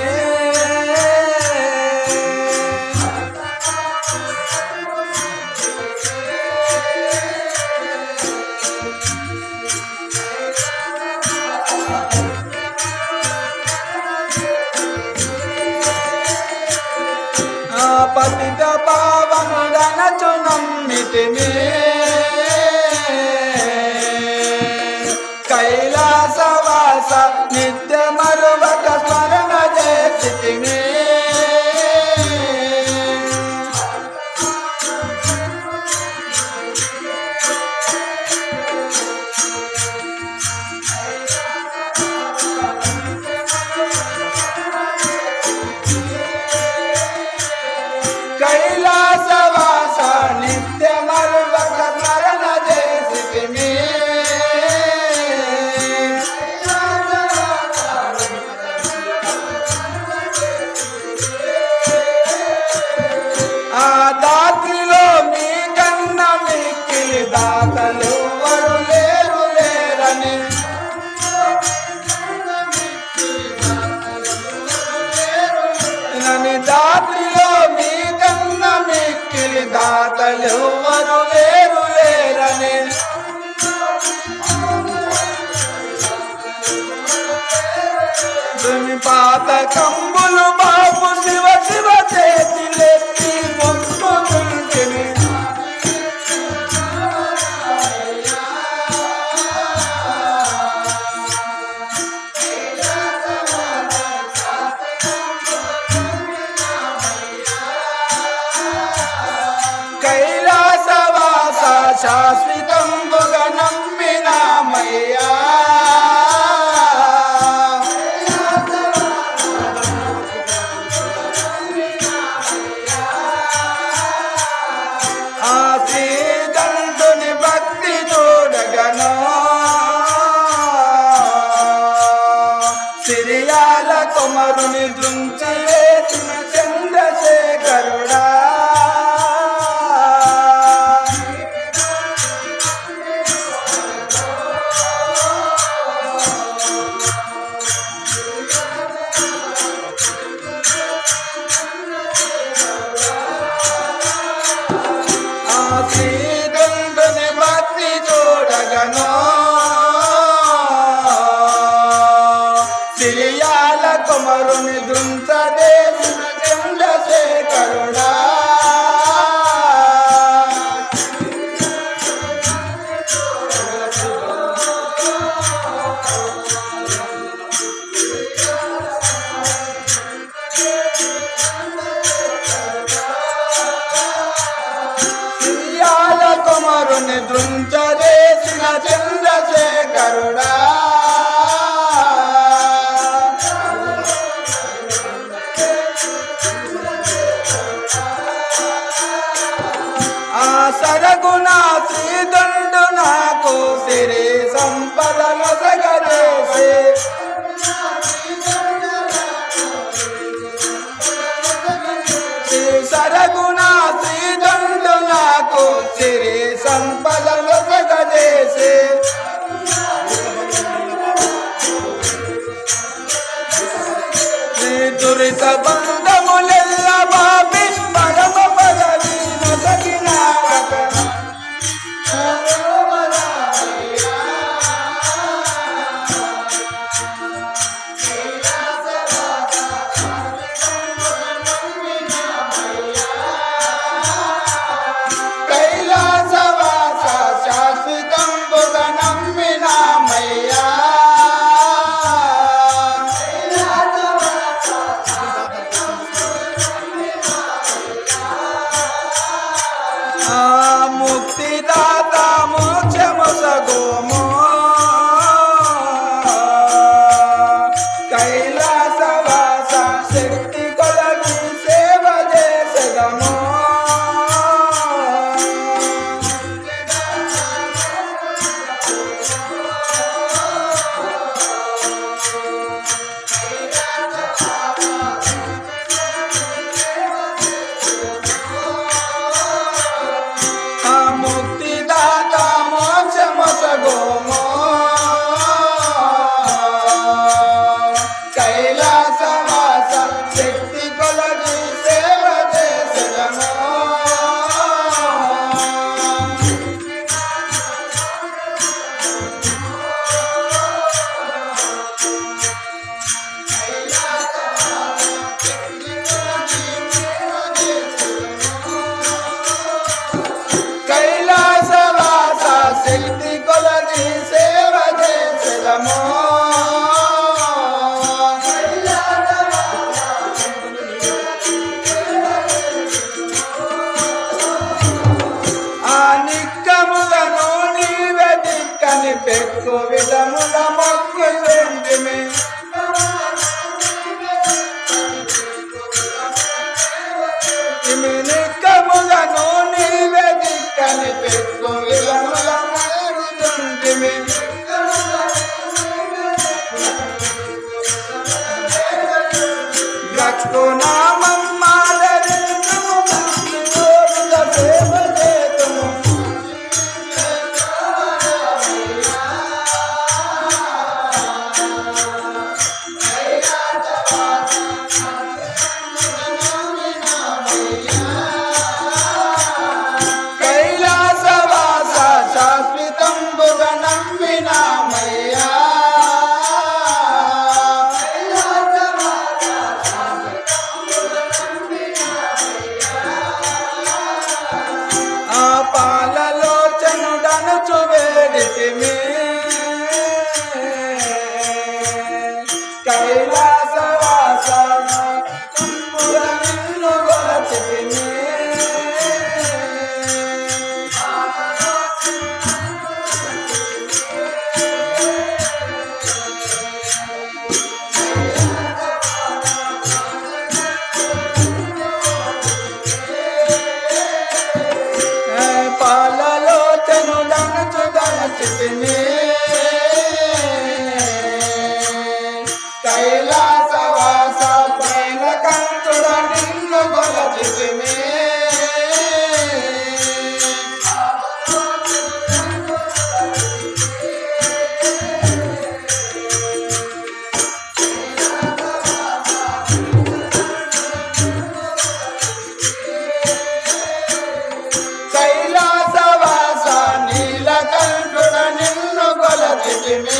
ఆ పతిత పావనుడనచు నమ్మితిమి కైలాసవాస నిత్య మరువక స్మరణ చేసితిమి కైలాసవాస నిత్య మరువక స్మరణ చేసితిమి ఆ దాత్రిలో మీ కన్న మిక్కిలి దాతలు వరు లేరు లేరని నని దాత్రిలో మీ కన్న మిక్కిలి దాతలు వరు లేరు లేరని పాతకంబులు బాపు శివ శివ చేతిలెత్తి మొక్కుతుంటిని కైలాసవాస శాశ్వతంబుగా నమ్మినామయ్యా ఆ శ్రీదంతుని భక్తి చూడగను సిరియాల కుమరుని దృంచి వేసిన చంద్రశేఖరుడా ఆ శ్రీదంతుని భక్తి చూడగను సిరియాల కుమరుని దృంచదేసిన చంద్రశేఖరుడా సిరియాల కుమరుని దృంచదేసిన చంద్రశేఖరుడా ఆ సరగుణ శ్రీదండు నాకు సిరి సంపదను సగదేసి శ్రీ సరగుణ శ్రీదండు నాకు సిరి సంపదను సగదేసి శ్రీ దురిత బంధములెల్ల బాపి పరమ పదవి నొసగినాక కైలాసవాస శాశ్వతంబుగ నమ్మినామయ్యా ఆ ముక్తిదాత మోక్షము సగోమో కైలాసవాస శక్తి కొలగి సేవ చేసదమో ఆ ముక్తిదాత చితిమే కైలాసవాస పైన కంతుడ నిన్ను కొలచితిమే కైలాసవాస నీలకంఠుడ నిన్ను కొలచితిమే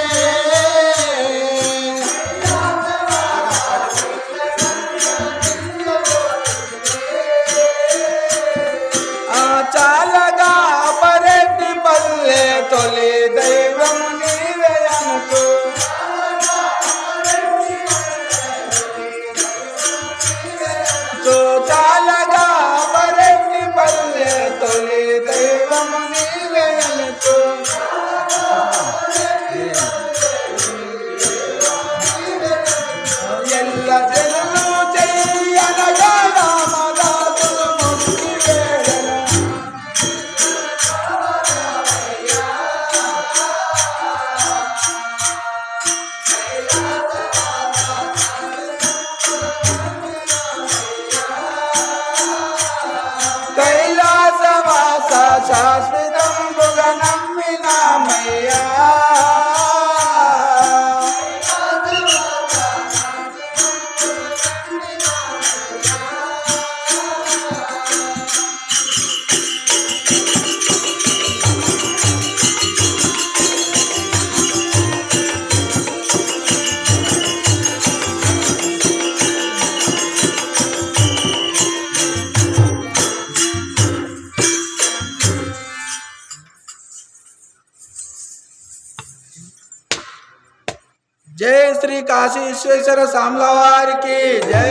ఆ చాలగా పరెడ్డి పల్లె తొలి దైవం నీవే అనుకో తో చాలగా పరెడ్డి పల్లె తొలి దైవం నీవే అనుకో ఎల్ల జనులు చెయ్యనగా రామదాసులు ముక్తి వేడన కైలాసవాస శాశ్వతం నమ్మినామయ్యా జై శ్రీ కాశీ విశ్వేశ్వర సామ్ల వారికి జై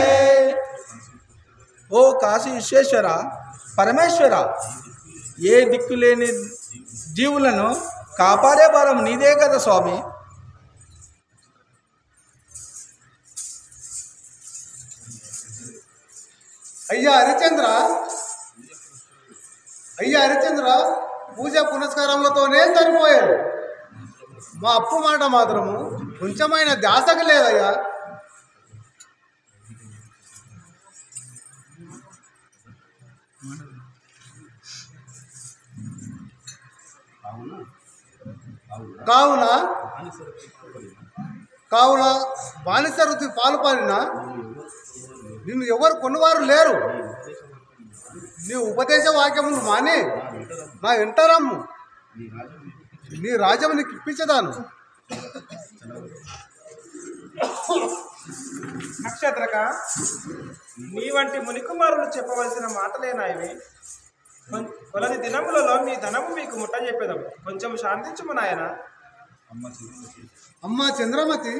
ఓ కాశీ విశ్వేశ్వర పరమేశ్వర ఏ దిక్కు లేని జీవులను కాపాడే భారం నీదే కదా స్వామి అయ్యా హరిచంద్ర అయ్యా హరిచంద్ర పూజ పునస్కారములతోనే సరిపోయారు మా అప్పు మాట మాత్రము కొంచెమైన ధ్యాసకు లేదయ్యా కావున కావున బానిస వృత్తి పాల్పడిన నిన్ను ఎవరు కొన్నవారు లేరు నీ ఉపదేశ వాక్యములు మాని నా వింటారమ్ము నీ రాజ్యం నీకు ఇప్పించదాను నక్షత్రక నీ వంటి మునికుమారులు చెప్పవలసిన మాటలేనా ఇవి కొన్- కొలది దినములలో మీ ధనము మీకు ముట్ట చెప్పేదాం కొంచెం శాంతించుము నాయన అమ్మా చంద్రమతి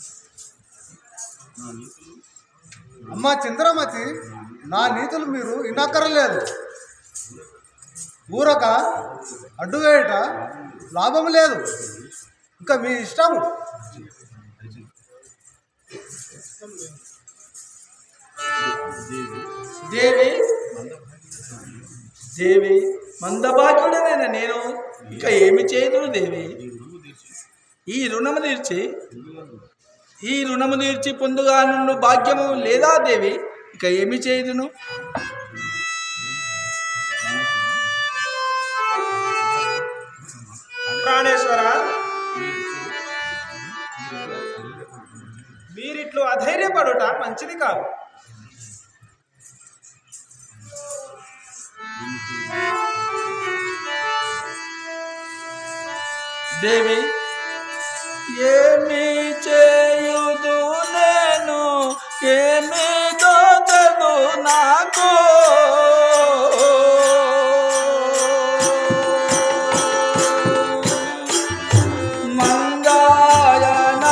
అమ్మా చంద్రమతి నా నీతులు మీరు వినక్కరలేదు ఊరక అడ్డువేయట లాభం లేదు ఇంకా మీ ఇష్టము దేవి దేవి మందభాగ్యుడనైన నేను ఇక ఏమి చేయదు దేవి ఈ రుణము తీర్చి ఈ రుణము తీర్చి పొందుగా నుండు భాగ్యము లేదా దేవి ఇక ఏమి చేయదును ప్రాణేశ్వర మీరిట్లు అధైర్యపడుట మంచిది కాదు దేవి ఏమి చేయుదు నేను ఏమి దోచదు నాకు మంగాయనా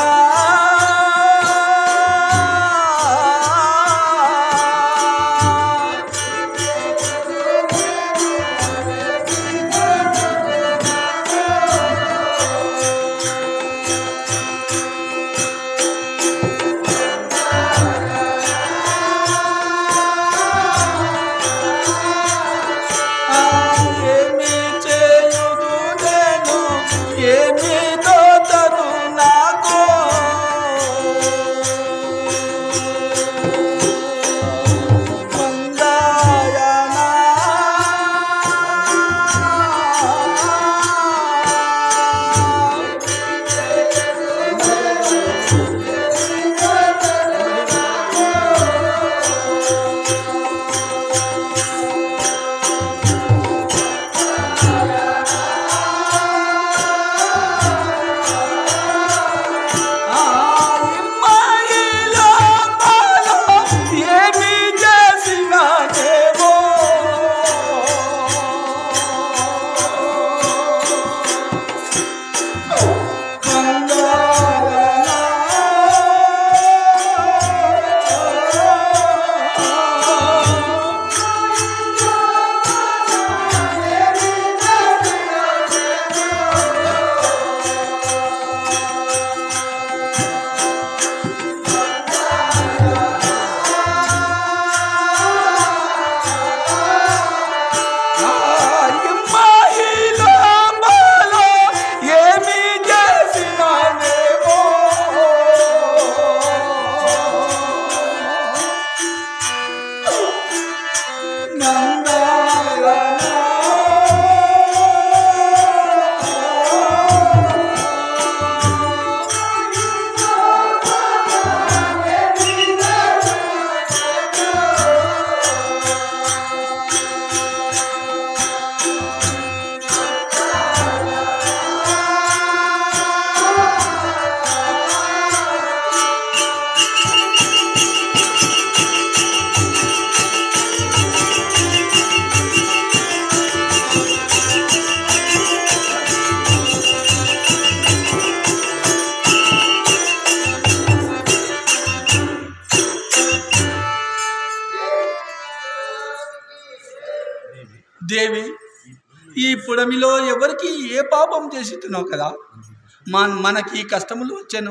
దేవి ఈ పుడమిలో ఎవరికి ఏ పాపం చేసిస్తున్నావు కదా మన మనకి ఈ కష్టములు వచ్చాను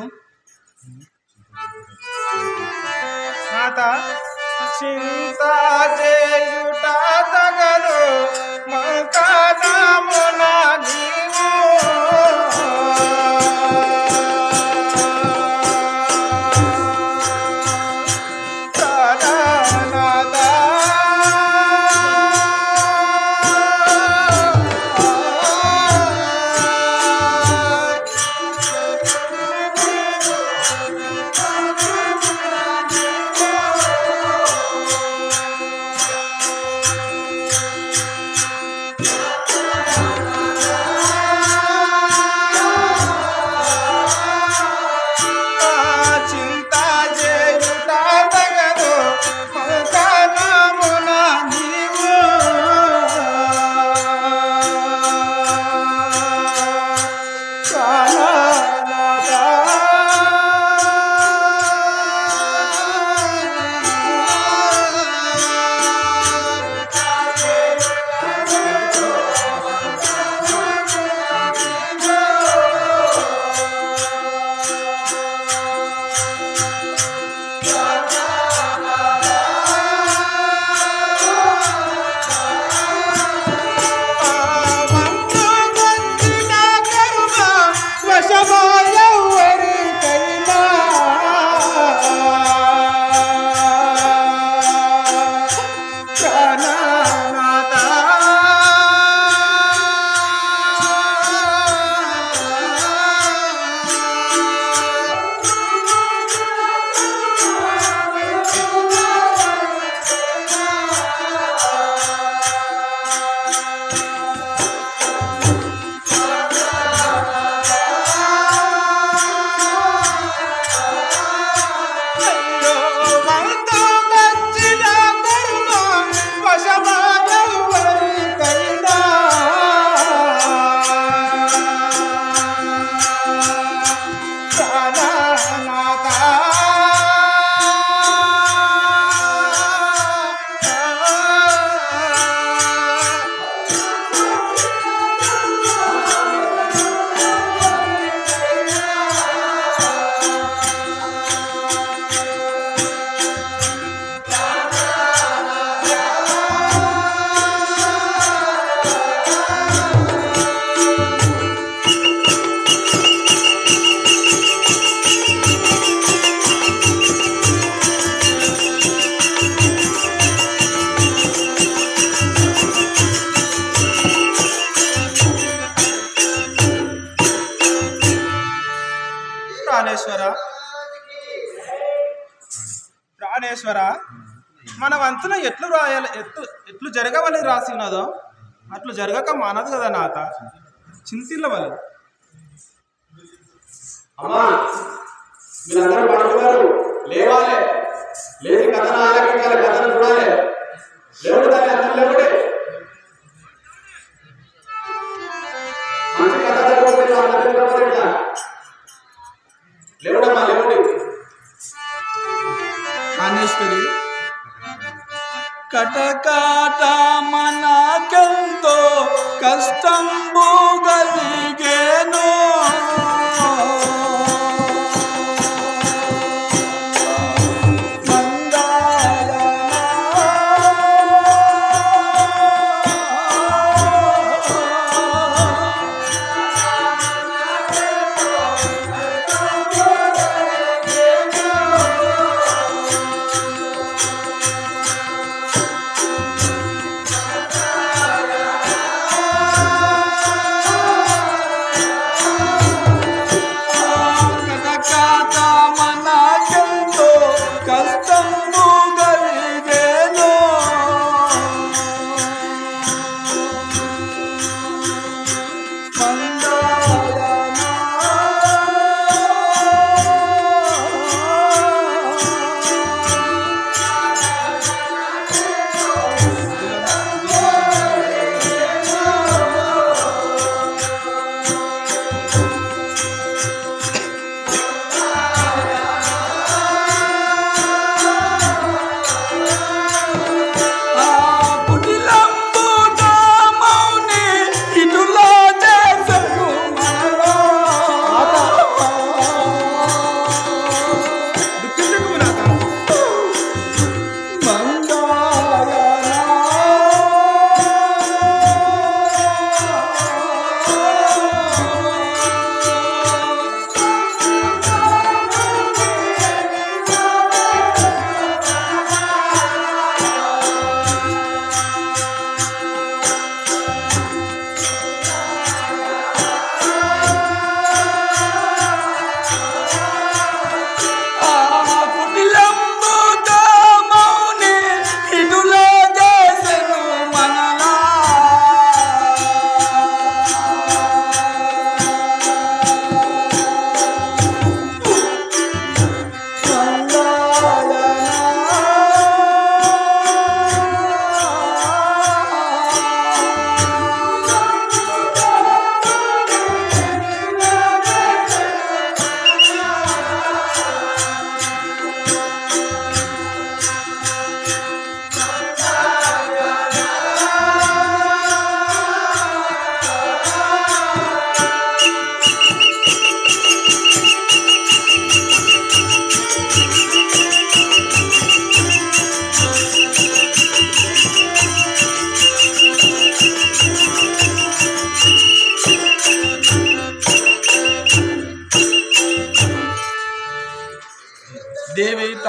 మాత చింత చేయుట తగదు మకనమున నీవు చింత చేయుట తగదు మకనమున నీవు ప్రాణేశ్వర ప్రాణేశ్వర మన వంతున ఎట్లు రాయాలి ఎట్లు ఎట్లు జరగవని రాసి ఉన్నదో అట్లు జరగక మానదు కదా నాత చింతిల్లవలదు అమ్మా మీరందరూ పడుతున్నారు లేవాలి లేచి కథను ఆలకించాలి కథను చూడాలి లేవుడు దాన్ని అందరూ లేవుడే మంచి కథ జరగకపోతే అందరూ నిలబడి ఇట్లా. లేవుడమ్మా లేవుడి కాళేశ్వరి కటకాట మనకెంతో కష్టంబు కలిగేను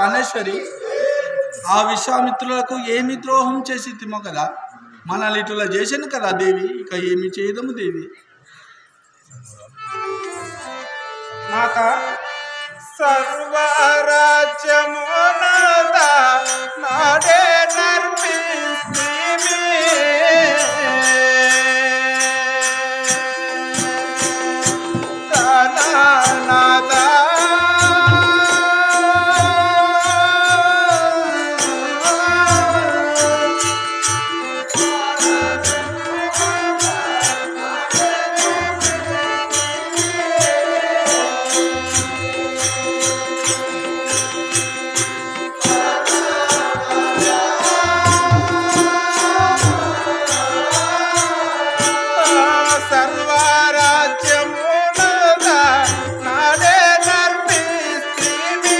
ప్రాణేశ్వరి ఆ విశ్వామిత్రులకు ఏమి ద్రోహం చేసి తిమ్మో కదా మనల్ని ఇటులా చేశాను కదా దేవి ఇక ఏమి చేయదము దేవి మాత సర్వరాజ్యమునాద నాడే నర్పిస్తిమి ప్రాణనాథ సర్వరాజ్యమునద నాడే నర్పిస్తిమి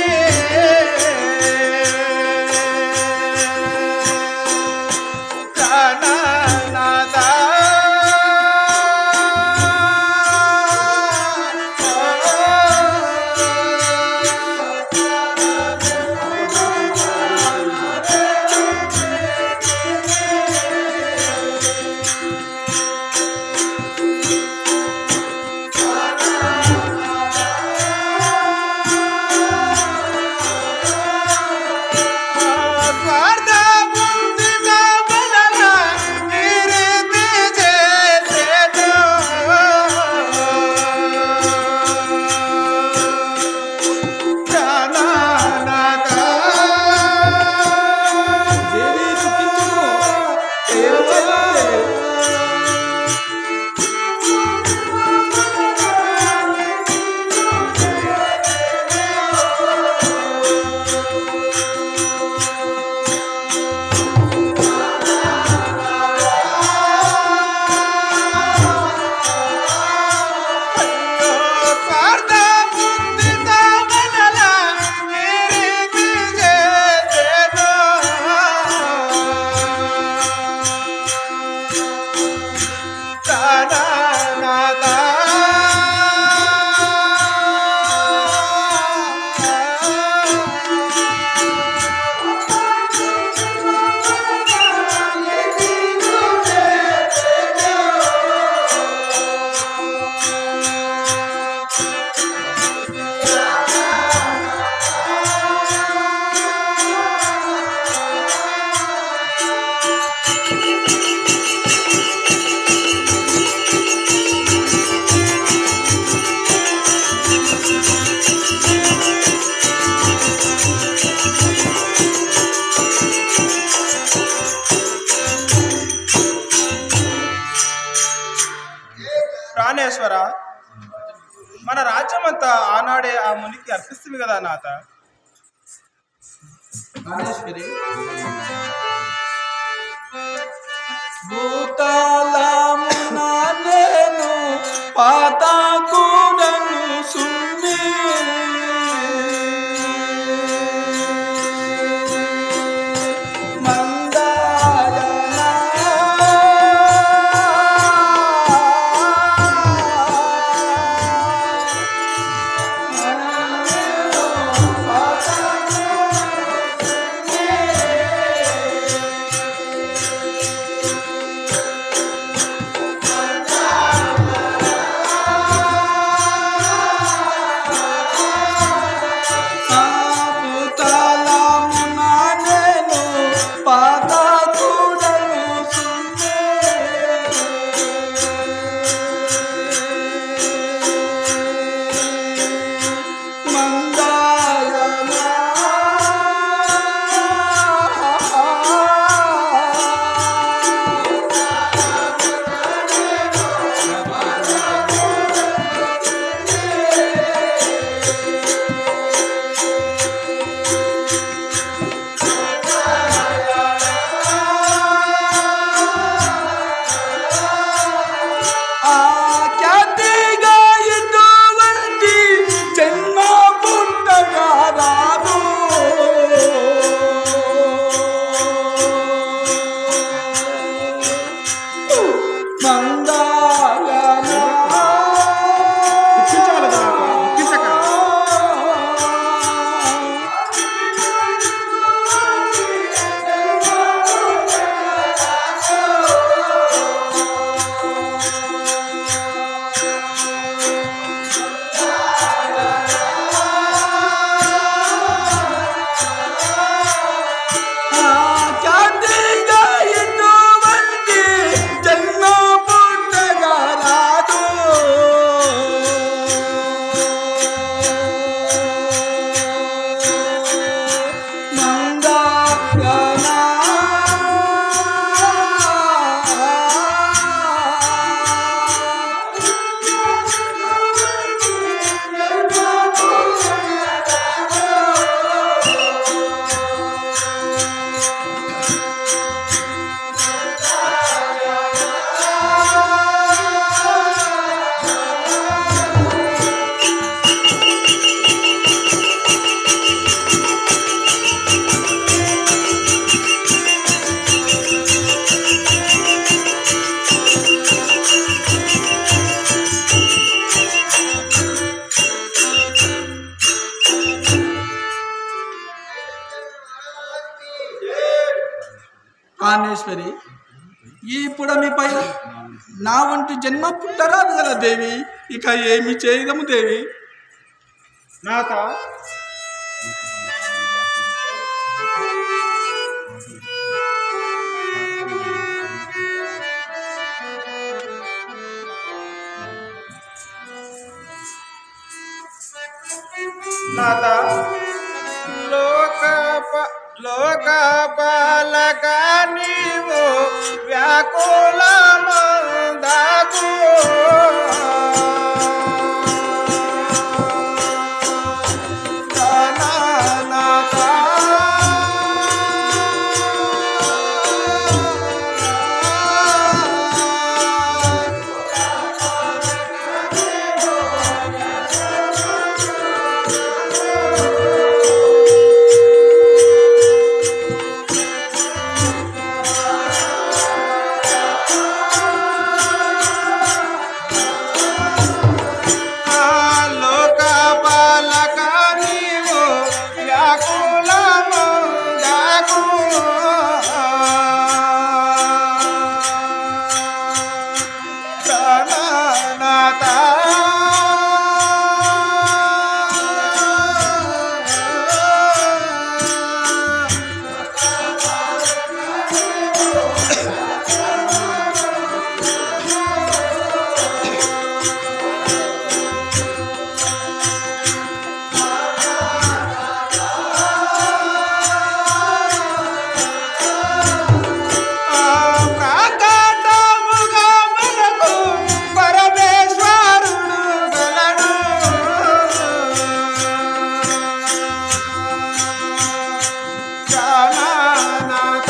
ప్రాణనాథ స్వార్థ బుద్ధిన బదల ఈ రీతి చేసేను. ప్రాణనాథ. దేవి దుఃఖించము ఏం చేయలేదు స్వార్థ బుద్ధిన బదల ఈ రీతి చేసేను. ప్రాణనాథ. ప్రాణేశ్వర మన రాజ్యం అంతా ఆనాడే ఆ మునికి అర్పిస్తుంది కదా నాథ ప్రాణేశ్వరి భూతాళమున నేను పాతాకుడను సుమ్మి మందాయనా దుఃఖించగలదా దుఃఖించక నా వంటి జన్మ పుట్టరాదు కదా దేవి ఇక ఏమి చేయదము దేవి నాథ నాథ లోక ప- లోక బాలక నీవు వ్యాకుల మందాకు లోక బాలక నీవు వ్యాకుల మందాకు ప్రాణనాథ ప్రాకాంతముగా మనకు పరమేశ్వరుడు గలడు. ప్రాణనాథ.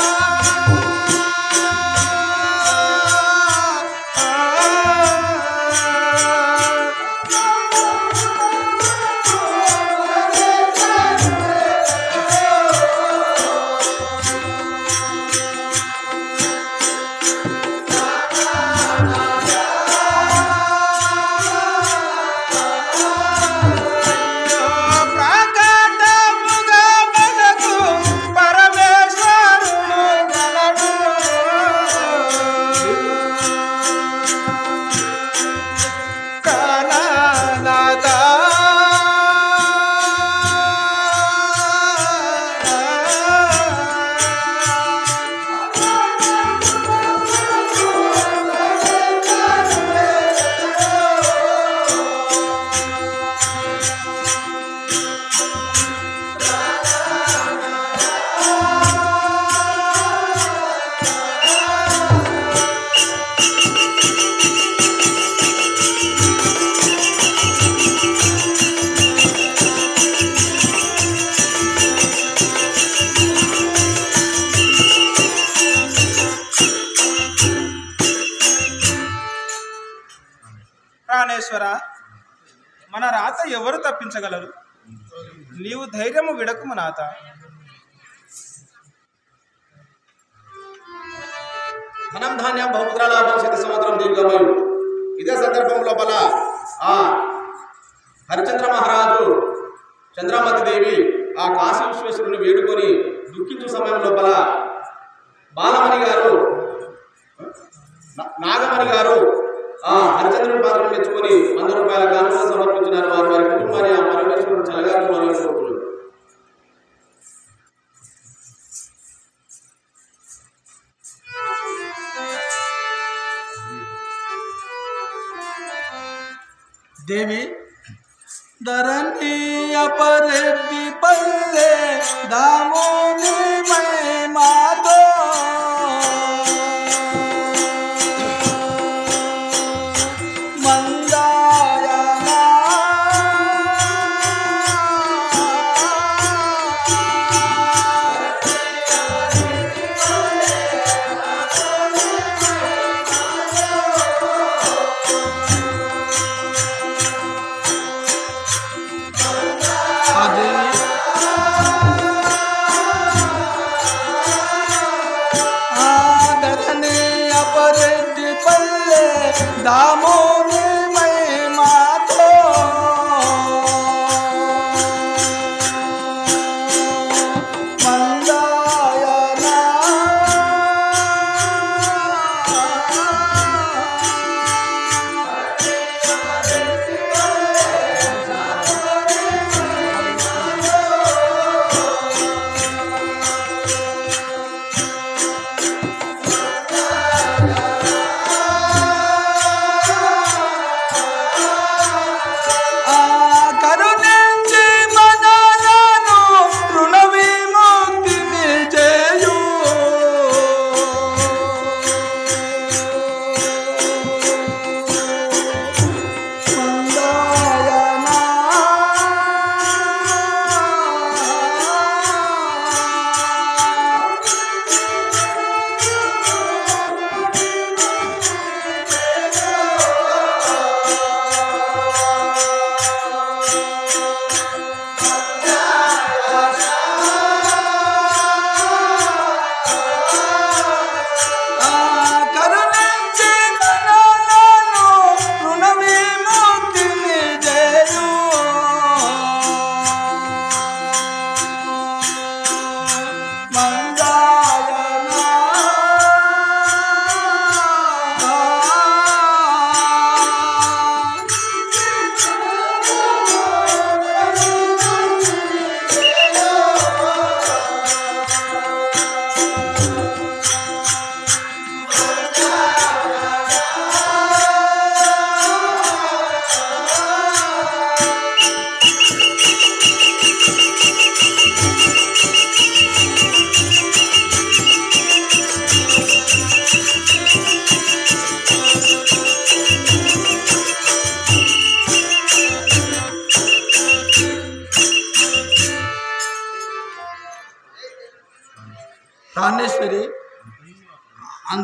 ప్రాకాంతముగా మనకు పరమేశ్వరుడు గలడు. ప్రాణనాథ. ప్రాణేశ్వర మన రాత ఎవరు తప్పించగలరు నీవు ధైర్యము విడకుము నాథ ధనం ధాన్యం బహుపుత్ర లాభం శత సంవత్సరం దీర్ఘమయు ఇదే సందర్భం లోపల ఆ హరిచంద్ర మహారాజు చంద్రమతి దేవి ఆ కాశీ విశ్వేశ్వరుని వేడుకొని దుఃఖించు సమయం లోపల బాలమణి గారు నా- నాగమణి గారు ఆ హరిచంద్రుని పాత్రను మెచ్చుకొని వంద రూపాయల కానుకలు సమర్పించినారు వారు వారి కుటుంబాన్ని ఆ పరమేశ్వరుడు చల్లగారు కోరుతున్నారు దేవి ధరణి అపరెడ్డి పల్లె దామోని మాతో మందాయనా అది ఆదరణి అపరెడ్డి పల్లె దామోని మాతో మందాయనా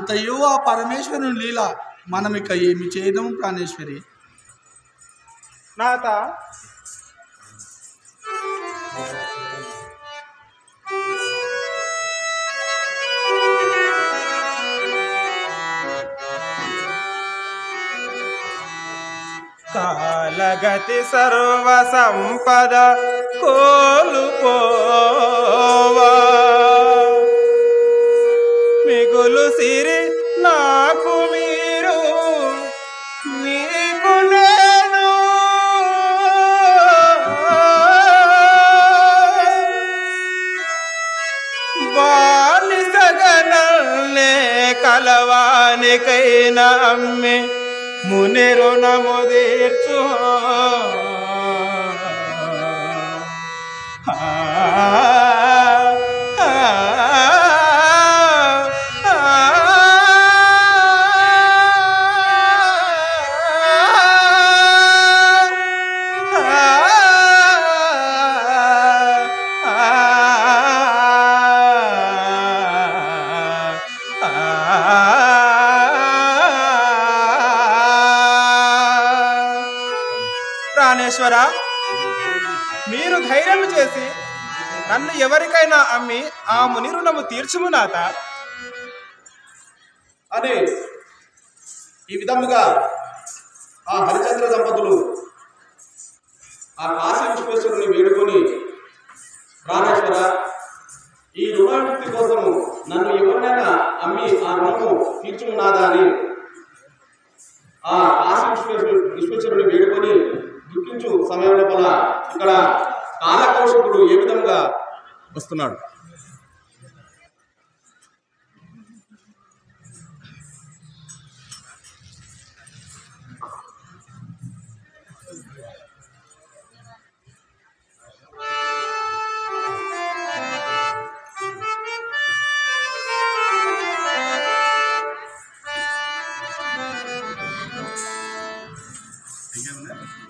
అంతయు ఆ పరమేశ్వరుని లీల మనం ఇక ఏమి చేయదము ప్రాణేశ్వరి నాత కాలగతి సర్వ సంపద కోలుకోవా మిగులు సిరి నాకు మీరు నీకు నేను బానిసగనల్నే కలవానికైనా అమ్మి ముని రుణము తీర్చు ప్రాణేశ్వర మీరు ధైర్యం చేసి నన్ను ఎవరికైనా అమ్మి ఆ ముని రుణము తీర్చుము నాత అని ఈ విధముగా ఆ హరిచంద్ర దంపతులు ఆ కాశీ విశ్వేశ్వరుని వేడుకొని ప్రాణేశ్వర ఈ రుణముక్తి కోసము నన్ను ఎవరినైనా అమ్మి ఆ రుణము తీర్చుకున్నాదా అని ఆ కాశీ విశ్వేశ్వరు విశ్వేశ్వరుని వేడుకొని దుఃఖించు సమయం లోపల ఇక్కడ కాలకౌశకుడు ఏ విధంగా వస్తున్నాడు ఇంకేముంది